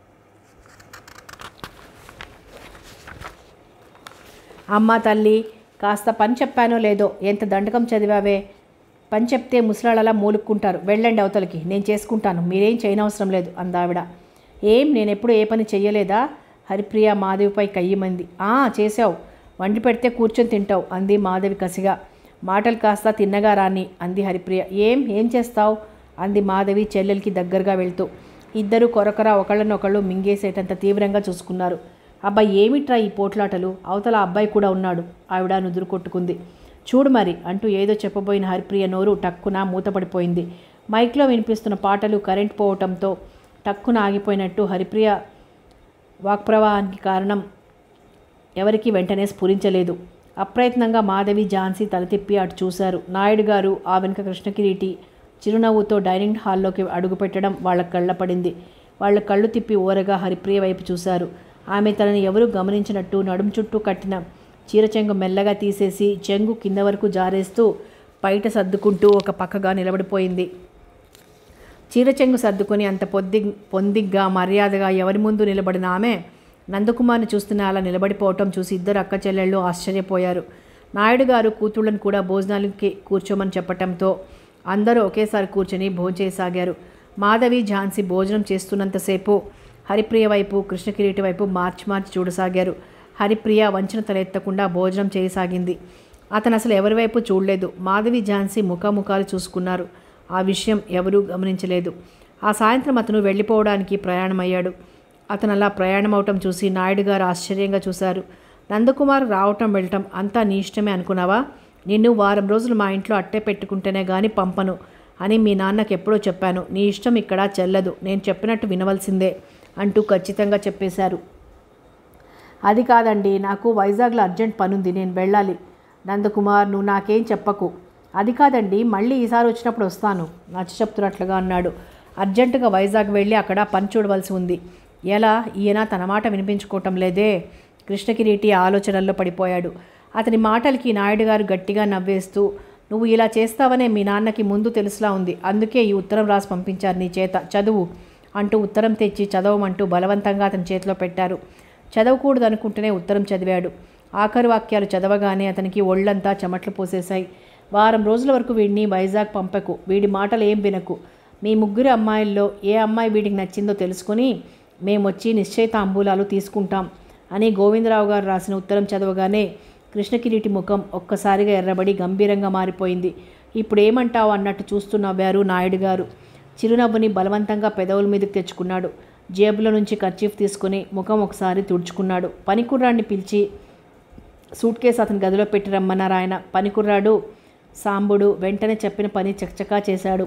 అమ్మ తల్లి కాస్త పని చెప్పానో లేదో ఎంత దండకం చదివావే పని చెప్తే ముసలాళ్ళలా మూలుక్కుంటారు వెళ్ళండి అవతలకి నేను చేసుకుంటాను మీరేం చేయనవసరం లేదు అందావిడ ఏం నేను ఎప్పుడు ఏ పని చెయ్యలేదా హరిప్రియ మాధవిపై కయ్యమంది ఆ చేసావు వండి పెడితే కూర్చొని తింటావు అంది మాధవి కసిగా మాటలు కాస్త తిన్నగా రాని అంది హరిప్రియ ఏం ఏం చేస్తావు అంది మాధవి చెల్లెలికి దగ్గరగా వెళ్తూ ఇద్దరు కొరకొర ఒకళ్ళనొకళ్ళు మింగేసేటంత తీవ్రంగా చూసుకున్నారు అబ్బాయి ఏమిట్రా ఈ పోట్లాటలు అవతల అబ్బాయి కూడా ఉన్నాడు ఆవిడ నుదురు కొట్టుకుంది చూడు మరి అంటూ ఏదో చెప్పబోయిన హరిప్రియ నోరు టక్కున మూతపడిపోయింది మైక్లో వినిపిస్తున్న పాటలు కరెంట్ పోవటంతో టక్కున ఆగిపోయినట్టు హరిప్రియ వాక్ప్రవాహానికి కారణం ఎవరికి వెంటనే స్ఫురించలేదు అప్రయత్నంగా మాధవి ఝాన్సీ తల తిప్పి అటు చూశారు నాయుడు గారు ఆ వెనుక కృష్ణకిరీటి చిరునవ్వుతో డైనింగ్ హాల్లోకి అడుగుపెట్టడం వాళ్ళ కళ్ళ పడింది వాళ్ళ కళ్ళు తిప్పి ఓరగా హరిప్రియ వైపు చూశారు ఆమె తనని ఎవరూ గమనించినట్టు నడుము చుట్టూ కట్టిన చీర చెంగు మెల్లగా తీసేసి చెంగు కింద వరకు జారేస్తూ బయట సర్దుకుంటూ ఒక పక్కగా నిలబడిపోయింది చీర చెంగు సర్దుకొని అంత పొద్ది పొందిగ్గా మర్యాదగా ఎవరి ముందు నిలబడిన ఆమె నందకుమార్ని చూస్తున్న అలా నిలబడిపోవటం చూసి ఇద్దరు అక్క చెల్లెళ్ళు ఆశ్చర్యపోయారు నాయుడు గారు కూతుళ్ళని కూడా భోజనాలకి కూర్చోమని చెప్పటంతో అందరూ ఒకేసారి కూర్చొని భోంచేసాగారు మాధవి ఝాన్సీ భోజనం చేస్తున్నంతసేపు హరిప్రియ వైపు కృష్ణకిరీటి వైపు మార్చి మార్చి చూడసాగారు హరిప్రియ వంచన తలెత్తకుండా భోజనం చేయసాగింది అతను అసలు ఎవరి వైపు చూడలేదు మాధవి ఝాన్సీ ముఖాముఖాలు చూసుకున్నారు ఆ విషయం ఎవరూ గమనించలేదు ఆ సాయంత్రం అతను వెళ్ళిపోవడానికి ప్రయాణమయ్యాడు అతను అలా ప్రయాణం అవటం చూసి నాయుడు గారు ఆశ్చర్యంగా చూశారు నందకుమార్ రావటం వెళ్ళటం అంతా నీ ఇష్టమే అనుకున్నావా నిన్ను వారం రోజులు మా ఇంట్లో అట్టే పెట్టుకుంటేనే కానీ పంపను అని మీ నాన్నకు ఎప్పుడో చెప్పాను నీ ఇష్టం ఇక్కడ చెల్లదు నేను చెప్పినట్టు వినవలసిందే అంటూ ఖచ్చితంగా చెప్పేశారు అది కాదండి నాకు వైజాగ్లో అర్జెంట్ పనుంది నేను వెళ్ళాలి నందకుమార్ నువ్వు నాకేం చెప్పకు అది కాదండి మళ్ళీ ఈసారి వచ్చినప్పుడు వస్తాను నచ్చ చెప్తున్నట్లుగా అన్నాడు అర్జెంటుగా వైజాగ్ వెళ్ళి అక్కడ పని చూడవలసి ఉంది ఎలా ఈయన తన మాట వినిపించుకోవటం లేదే కృష్ణకిరీటి ఆలోచనల్లో పడిపోయాడు అతని మాటలకి నాయుడు గారు గట్టిగా నవ్వేస్తూ నువ్వు ఇలా చేస్తావనే మీ నాన్నకి ముందు తెలుసులా ఉంది అందుకే ఈ ఉత్తరం రాసి పంపించారు నీ చేత చదువు అంటూ ఉత్తరం తెచ్చి చదవమంటూ బలవంతంగా అతని చేతిలో పెట్టారు చదవకూడదు అనుకుంటూనే ఉత్తరం చదివాడు ఆఖరి వాక్యాలు చదవగానే అతనికి ఒళ్ళంతా చెమట్లు పోసేశాయి వారం రోజుల వరకు వీడిని వైజాగ్ పంపకు వీడి మాటలు ఏం వినకు మీ ముగ్గురు అమ్మాయిల్లో ఏ అమ్మాయి వీడికి నచ్చిందో తెలుసుకుని మేము వచ్చి నిశ్చయ తాంబూలాలు తీసుకుంటాం అని గోవిందరావు గారు రాసిన ఉత్తరం చదవగానే కృష్ణకిరీటి ముఖం ఒక్కసారిగా ఎర్రబడి గంభీరంగా మారిపోయింది ఇప్పుడు ఏమంటావు అన్నట్టు చూస్తూ నవ్వారు నాయుడు గారు చిరునవ్వుని బలవంతంగా పెదవుల మీదకి తెచ్చుకున్నాడు జేబులో నుంచి కర్చీఫ్ తీసుకుని ముఖం ఒకసారి తుడుచుకున్నాడు పనికుర్రాడిని పిలిచి సూట్ కేసు అతని గదిలో పెట్టి రమ్మన్నారు ఆయన పనికుర్రాడు సాంబుడు వెంటనే చెప్పిన పని చకచకా చేశాడు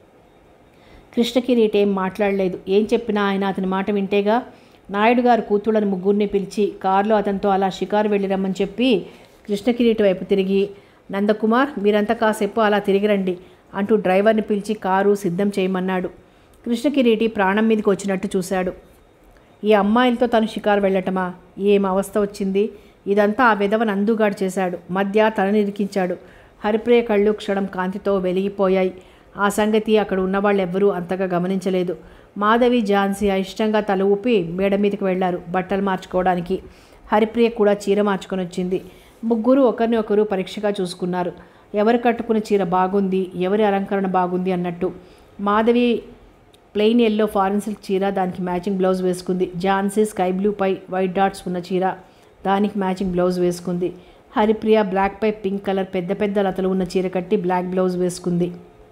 కృష్ణకిరీటి ఏం మాట్లాడలేదు ఏం చెప్పినా ఆయన అతని మాట వింటేగా నాయుడు గారు కూతుళ్ళని ముగ్గురిని పిలిచి కారులో అతనితో అలా షికారు వెళ్ళి రమ్మని చెప్పి కృష్ణకిరీటి వైపు తిరిగి నందకుమార్ మీరంతా కాసేపు అలా తిరిగి రండి అంటూ డ్రైవర్ని పిలిచి కారు సిద్ధం చేయమన్నాడు కృష్ణకిరీటి ప్రాణం మీదకి వచ్చినట్టు చూశాడు ఈ అమ్మాయిలతో తను షికారు వెళ్ళటమా ఏం అవస్థ వచ్చింది ఇదంతా ఆ విధవ నందుగాడు చేశాడు మధ్య తలనిరికించాడు హరిప్రియ కళ్ళు క్షణం కాంతితో వెలిగిపోయాయి ఆ సంగతి అక్కడ ఉన్నవాళ్ళెవ్వరూ అంతగా గమనించలేదు మాధవి ఝాన్సీ అయిష్టంగా తల ఊపి మేడ మీదకి వెళ్లారు బట్టలు మార్చుకోవడానికి హరిప్రియ కూడా చీర మార్చుకొని వచ్చింది ముగ్గురు ఒకరిని ఒకరు పరీక్షగా చూసుకున్నారు ఎవరు కట్టుకున్న చీర బాగుంది ఎవరి అలంకరణ బాగుంది అన్నట్టు Madhavi plain yellow foreign silk చీర దానికి మ్యాచింగ్ బ్లౌజ్ వేసుకుంది ఝాన్సీ స్కై బ్లూ పై వైట్ డాట్స్ ఉన్న చీర దానికి మ్యాచింగ్ బ్లౌజ్ వేసుకుంది హరిప్రియ బ్లాక్ పై పింక్ కలర్ పెద్ద పెద్ద లతలు ఉన్న చీర కట్టి బ్లాక్ బ్లౌజ్ వేసుకుంది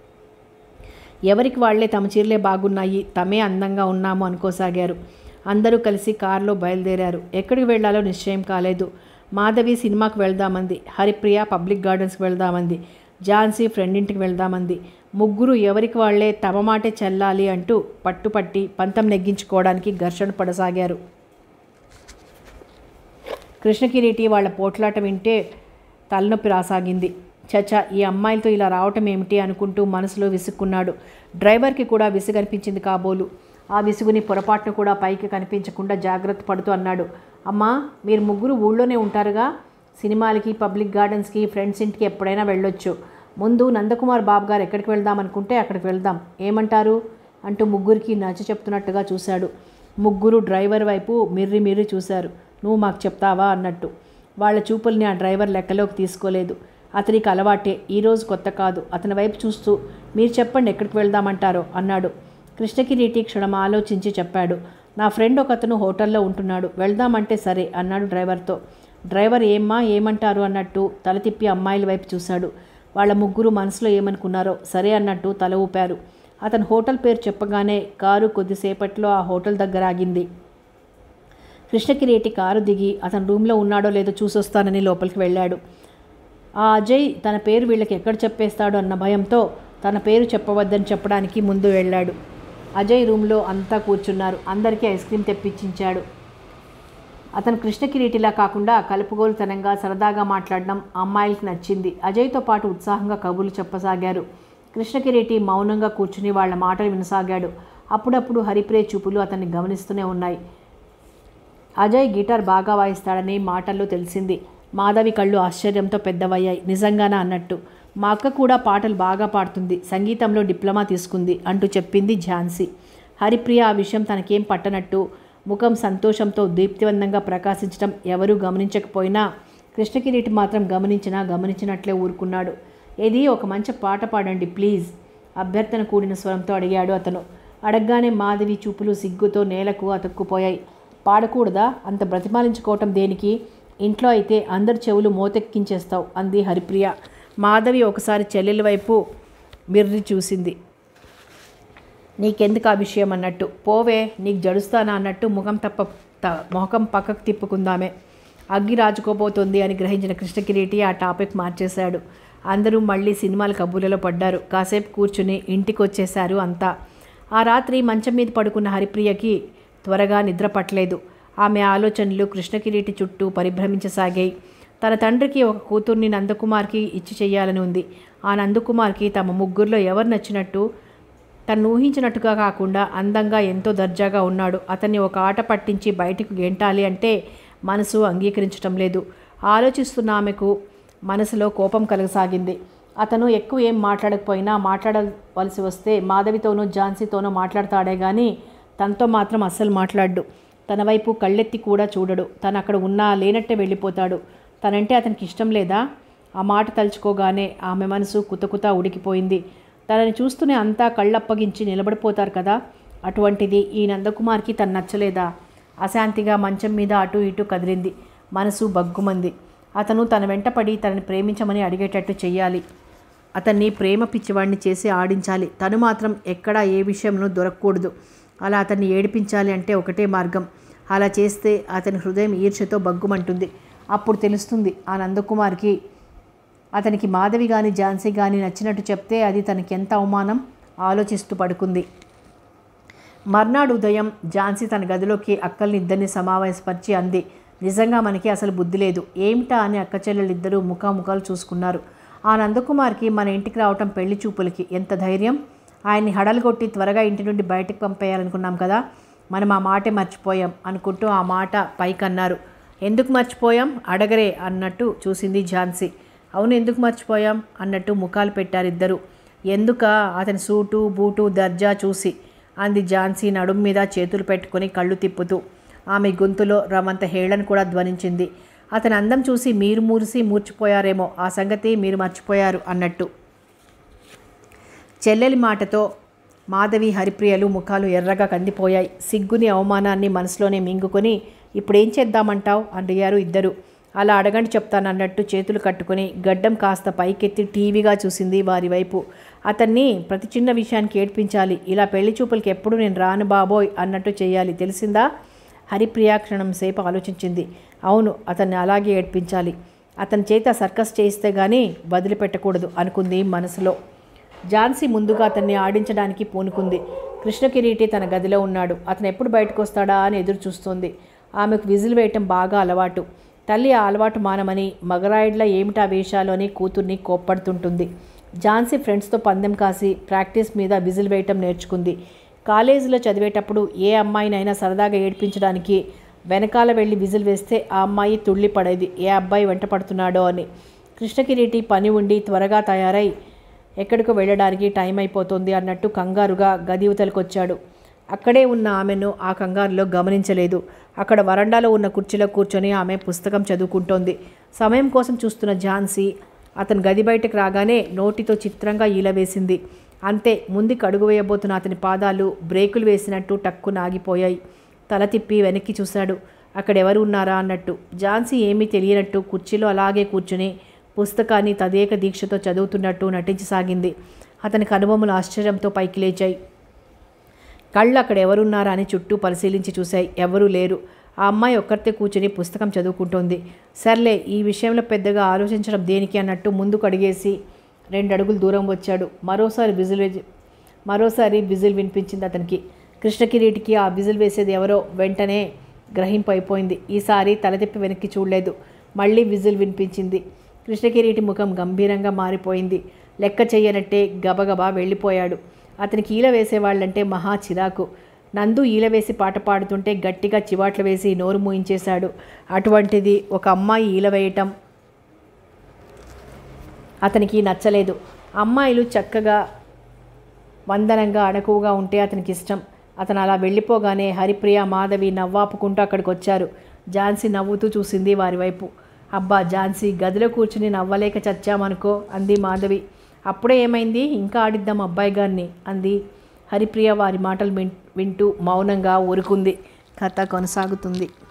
ఎవరికి వాళ్లే తమ చీరలే బాగున్నాయి తమే అందంగా ఉన్నాము అనుకోసాగారు అందరూ కలిసి కారులో బయలుదేరారు ఎక్కడికి వెళ్లాలో నిశ్చయం కాలేదు మాధవి సినిమాకి వెళ్దామంది హరిప్రియ పబ్లిక్ గార్డెన్స్కి వెళ్దామంది ఝాన్సీ ఫ్రెండ్ ఇంటికి వెళ్దామంది ముగ్గురు ఎవరికి వాళ్లే తమ మాటే చెల్లాలి అంటూ పట్టుపట్టి పంతం నెగ్గించుకోవడానికి ఘర్షణ పడసాగారు కృష్ణకిరీటి వాళ్ళ పోట్లాట వింటే తలనొప్పి రాసాగింది చచా ఈ అమ్మాయిలతో ఇలా రావటం ఏమిటి అనుకుంటూ మనసులో విసుక్కున్నాడు డ్రైవర్కి కూడా విసుగనిపించింది కాబోలు ఆ విసుగుని పొరపాటును కూడా పైకి కనిపించకుండా జాగ్రత్త పడుతూ అన్నాడు అమ్మా మీరు ముగ్గురు ఊళ్ళోనే ఉంటారుగా సినిమాలకి పబ్లిక్ గార్డెన్స్కి ఫ్రెండ్స్ ఇంటికి ఎప్పుడైనా వెళ్ళొచ్చు ముందు నందకుమార్ బాబు గారు ఎక్కడికి వెళ్దాం అనుకుంటే అక్కడికి వెళ్దాం ఏమంటారు అంటూ ముగ్గురికి నచ్చ చెప్తున్నట్టుగా చూశాడు ముగ్గురు డ్రైవర్ వైపు మిర్రి మిర్రి చూశారు నువ్వు మాకు చెప్తావా అన్నట్టు వాళ్ళ చూపుల్ని ఆ డ్రైవర్ లెక్కలోకి తీసుకోలేదు అతనికి అలవాటే ఈరోజు కొత్త కాదు అతని వైపు చూస్తూ మీరు చెప్పండి ఎక్కడికి వెళ్దామంటారో అన్నాడు కృష్ణకిరీటి క్షణం ఆలోచించి చెప్పాడు నా ఫ్రెండ్ ఒకతను హోటల్లో ఉంటున్నాడు వెళ్దామంటే సరే అన్నాడు డ్రైవర్తో డ్రైవర్ ఏమ్మా ఏమంటారు అన్నట్టు తల తిప్పి అమ్మాయిల వైపు చూశాడు వాళ్ళ ముగ్గురు మనసులో ఏమనుకున్నారో సరే అన్నట్టు తల ఊపారు అతను హోటల్ పేరు చెప్పగానే కారు కొద్దిసేపట్లో ఆ హోటల్ దగ్గర ఆగింది కృష్ణకిరీటి కారు దిగి అతను రూమ్లో ఉన్నాడో లేదో చూసొస్తానని లోపలికి వెళ్ళాడు ఆ అజయ్ తన పేరు వీళ్ళకి ఎక్కడ చెప్పేస్తాడో అన్న భయంతో తన పేరు చెప్పవద్దని చెప్పడానికి ముందు వెళ్ళాడు అజయ్ రూమ్లో అంతా కూర్చున్నారు అందరికీ ఐస్ క్రీమ్ తెప్పించాడు అతను కృష్ణకిరీటిలా కాకుండా కలుపుగోలుతనంగా సరదాగా మాట్లాడడం అమ్మాయిలకి నచ్చింది అజయ్తో పాటు ఉత్సాహంగా కబుర్లు చెప్పసాగారు కృష్ణకిరీటి మౌనంగా కూర్చుని వాళ్ళ మాటలు వినసాగాడు అప్పుడప్పుడు హరిప్రియ చూపులు అతన్ని గమనిస్తూనే ఉన్నాయి అజయ్ గిటార్ బాగా వాయిస్తాడని మాటల్లో తెలిసింది మాధవి కళ్ళు ఆశ్చర్యంతో పెద్దవయ్యాయి నిజంగానా అన్నట్టు మా అక్క కూడా పాటలు బాగా పాడుతుంది సంగీతంలో డిప్లొమా తీసుకుంది అంటూ చెప్పింది ఝాన్సీ హరిప్రియ ఆ విషయం తనకేం పట్టనట్టు ముఖం సంతోషంతో దీప్తివంతంగా ప్రకాశించడం ఎవరూ గమనించకపోయినా కృష్ణకిరీటి మాత్రం గమనించినా గమనించినట్లే ఊరుకున్నాడు ఏది ఒక మంచి పాట పాడండి ప్లీజ్ అభ్యర్థన కూడిన స్వరంతో అడిగాడు అతను అడగగానే మాధవి చూపులు సిగ్గుతో నేలకు అతుక్కుపోయాయి పాడకూడదా అంత బ్రతిమాలించుకోవటం దేనికి ఇంట్లో అయితే అందరి చెవులు మోతెక్కించేస్తావు అంది హరిప్రియ మాధవి ఒకసారి చెల్లెల వైపు మిర్రి చూసింది నీకెందుకు ఆ విషయం అన్నట్టు పోవే నీకు జడుస్తానా అన్నట్టు ముఖం తప్ప త- మొహం పక్కకు తిప్పుకుందామే అగ్గి రాజుకోబోతుంది అని గ్రహించిన కృష్ణకిరీటి ఆ టాపిక్ మార్చేశాడు అందరూ మళ్ళీ సినిమాల కబుర్లలో పడ్డారు కాసేపు కూర్చుని ఇంటికి వచ్చేశారు అంతా ఆ రాత్రి మంచం మీద పడుకున్న హరిప్రియకి త్వరగా నిద్ర పట్టలేదు ఆమె ఆలోచనలు కృష్ణకిరీటి చుట్టూ పరిభ్రమించసాగాయి తన తండ్రికి ఒక కూతుర్ని నందకుమార్కి ఇచ్చి చేయాలని ఉంది ఆ నందకుమార్కి తమ ముగ్గురిలో ఎవరు నచ్చినట్టు తను ఊహించినట్టుగా కాకుండా అందంగా ఎంతో దర్జాగా ఉన్నాడు అతన్ని ఒక ఆట పట్టించి బయటకు గెంటాలి అంటే మనసు అంగీకరించటం లేదు ఆలోచిస్తున్న ఆమెకు మనసులో కోపం కలగసాగింది అతను ఎక్కువ ఏం మాట్లాడకపోయినా మాట్లాడవలసి వస్తే మాధవితోనూ ఝాన్సీతోనూ మాట్లాడతాడే కానీ తనతో మాత్రం అస్సలు మాట్లాడు తన వైపు కళ్ళెత్తి కూడా చూడడు తను అక్కడ ఉన్నా లేనట్టే వెళ్ళిపోతాడు తనంటే అతనికి ఇష్టం లేదా ఆ మాట తలుచుకోగానే ఆమె మనసు కుతకుత ఉడికిపోయింది తనని చూస్తూనే అంతా కళ్ళప్పగించి నిలబడిపోతారు కదా అటువంటిది ఈ నందకుమార్కి తను నచ్చలేదా అశాంతిగా మంచం మీద అటు ఇటు కదిలింది మనసు బగ్గుమంది అతను తన వెంటపడి తనని ప్రేమించమని అడిగేటట్టు చెయ్యాలి అతన్ని ప్రేమ పిచ్చివాడిని చేసి ఆడించాలి తను మాత్రం ఎక్కడా ఏ విషయంలో దొరకకూడదు అలా అతన్ని ఏడిపించాలి అంటే ఒకటే మార్గం అలా చేస్తే అతని హృదయం ఈర్ష్యతో బగ్గుమంటుంది అప్పుడు తెలుస్తుంది ఆ నందకుమార్కి అతనికి మాధవి కానీ ఝాన్సీ కానీ నచ్చినట్టు చెప్తే అది తనకి ఎంత అవమానం ఆలోచిస్తూ పడుకుంది మర్నాడు ఉదయం ఝాన్సీ తన గదిలోకి అక్కల్ని ఇద్దరిని సమావేశపరిచి అంది నిజంగా మనకి అసలు బుద్ధి లేదు ఏమిటా అని అక్క చెల్లెలిద్దరూ ముఖాముఖాలు చూసుకున్నారు ఆ నందకుమార్కి మన ఇంటికి రావటం పెళ్లి చూపులకి ఎంత ధైర్యం ఆయన్ని హడలుగొట్టి త్వరగా ఇంటి నుండి బయటకు పంపేయాలనుకున్నాం కదా మనం ఆ మాటే మర్చిపోయాం అనుకుంటూ ఆ మాట పైకన్నారు ఎందుకు మర్చిపోయాం అడగరే అన్నట్టు చూసింది ఝాన్సీ అవును ఎందుకు మర్చిపోయాం అన్నట్టు ముఖాలు పెట్టారు ఇద్దరు ఎందుక అతని సూటు బూటు దర్జా చూసి అంది ఝాన్సీ నడుం మీద చేతులు పెట్టుకుని కళ్ళు తిప్పుతూ ఆమె గొంతులో రమంత హేళన కూడా ధ్వనించింది అతని అందం చూసి మీరు మూరిసి మూర్చిపోయారేమో ఆ సంగతి మీరు మర్చిపోయారు అన్నట్టు చెల్లెలి మాటతో మాధవి హరిప్రియలు ముఖాలు ఎర్రగా కందిపోయాయి సిగ్గుని అవమానాన్ని మనసులోనే మింగుకొని ఇప్పుడేం చేద్దామంటావు అడిగారు ఇద్దరు అలా అడగండి చెప్తానన్నట్టు చేతులు కట్టుకుని గడ్డం కాస్త పైకెత్తి టీవీగా చూసింది వారి వైపు అతన్ని ప్రతి చిన్న విషయానికి ఏడ్పించాలి ఇలా పెళ్లి చూపులకి ఎప్పుడు నేను రాను బాబోయ్ అన్నట్టు చేయాలి తెలిసిందా హరిప్రియ క్షణం సేపు ఆలోచించింది అవును అతన్ని అలాగే ఏడ్పించాలి అతని చేత సర్కస్ చేయిస్తే గానీ వదిలిపెట్టకూడదు అనుకుంది మనసులో ఝాన్సీ ముందుగా అతన్ని ఆడించడానికి పూనుకుంది కృష్ణకిరీటి తన గదిలో ఉన్నాడు అతను ఎప్పుడు బయటకు వస్తాడా అని ఎదురు చూస్తోంది ఆమెకు విజిల్ వేయటం బాగా అలవాటు తల్లి ఆ అలవాటు మానమని మగరాయిడ్ల ఏమిటా వేషాలు అని కూతుర్ని కోప్పడుతుంటుంది ఝాన్సీ ఫ్రెండ్స్తో పందెం కాసి ప్రాక్టీస్ మీద విజిల్ వేయటం నేర్చుకుంది కాలేజీలో చదివేటప్పుడు ఏ అమ్మాయినైనా సరదాగా ఏడ్పించడానికి వెనకాల వెళ్ళి విజిల్ వేస్తే ఆ అమ్మాయి తుళ్ళి పడేది ఏ అబ్బాయి వెంట పడుతున్నాడో అని కృష్ణకిరీటి పని ఉండి త్వరగా తయారై ఎక్కడికో వెళ్ళడానికి టైం అయిపోతుంది అన్నట్టు కంగారుగా గది వచ్చాడు అక్కడే ఉన్న ఆమెను ఆ కంగారులో గమనించలేదు అక్కడ వరండాలో ఉన్న కుర్చీలో కూర్చొని ఆమె పుస్తకం చదువుకుంటోంది సమయం కోసం చూస్తున్న ఝాన్సీ అతను గది బయటకు రాగానే నోటితో చిత్రంగా ఈలవేసింది అంతే ముందుకు అడుగు వేయబోతున్న అతని పాదాలు బ్రేకులు వేసినట్టు టక్కున ఆగిపోయాయి తల తిప్పి వెనక్కి చూశాడు అక్కడ ఎవరు ఉన్నారా అన్నట్టు ఝాన్సీ ఏమీ తెలియనట్టు కుర్చీలో అలాగే కూర్చుని పుస్తకాన్ని తదేక దీక్షతో చదువుతున్నట్టు నటించసాగింది అతని కనుబొమ్మలు ఆశ్చర్యంతో పైకి లేచాయి కళ్ళు అక్కడ ఎవరున్నారా అని చుట్టూ పరిశీలించి చూశాయి ఎవరూ లేరు ఆ అమ్మాయి ఒక్కరితే కూర్చుని పుస్తకం చదువుకుంటోంది సర్లే ఈ విషయంలో పెద్దగా ఆలోచించడం దేనికి అన్నట్టు ముందుకు అడిగేసి రెండు అడుగులు దూరం వచ్చాడు మరోసారి విజిల్ వేసి మరోసారి విజిల్ వినిపించింది అతనికి కృష్ణకిరీటికి ఆ విజిల్ వేసేది ఎవరో వెంటనే గ్రహింపు అయిపోయింది ఈసారి తల తిప్పి వెనక్కి చూడలేదు మళ్ళీ విజిల్ వినిపించింది కృష్ణకిరీటి ముఖం గంభీరంగా మారిపోయింది లెక్క చెయ్యనట్టే గబగబా వెళ్ళిపోయాడు అతనికి ఈల వేసేవాళ్ళంటే మహా చిరాకు నందు ఈల వేసి పాట పాడుతుంటే గట్టిగా చివాట్లు వేసి నోరు మూయించేశాడు అటువంటిది ఒక అమ్మాయి ఈల వేయటం అతనికి నచ్చలేదు అమ్మాయిలు చక్కగా వందనంగా అణకువగా ఉంటే అతనికి ఇష్టం అతను అలా వెళ్ళిపోగానే హరిప్రియ మాధవి నవ్వాపుకుంటూ అక్కడికి వచ్చారు ఝాన్సీ నవ్వుతూ చూసింది వారి వైపు అబ్బా ఝాన్సీ గదిలో కూర్చుని నవ్వలేక చచ్చామనుకో అంది మాధవి అప్పుడే ఏమైంది ఇంకా ఆడిద్దాం అబ్బాయి గారిని అంది హరిప్రియ వారి మాటలు విన్- వింటూ మౌనంగా ఊరుకుంది కథ కొనసాగుతుంది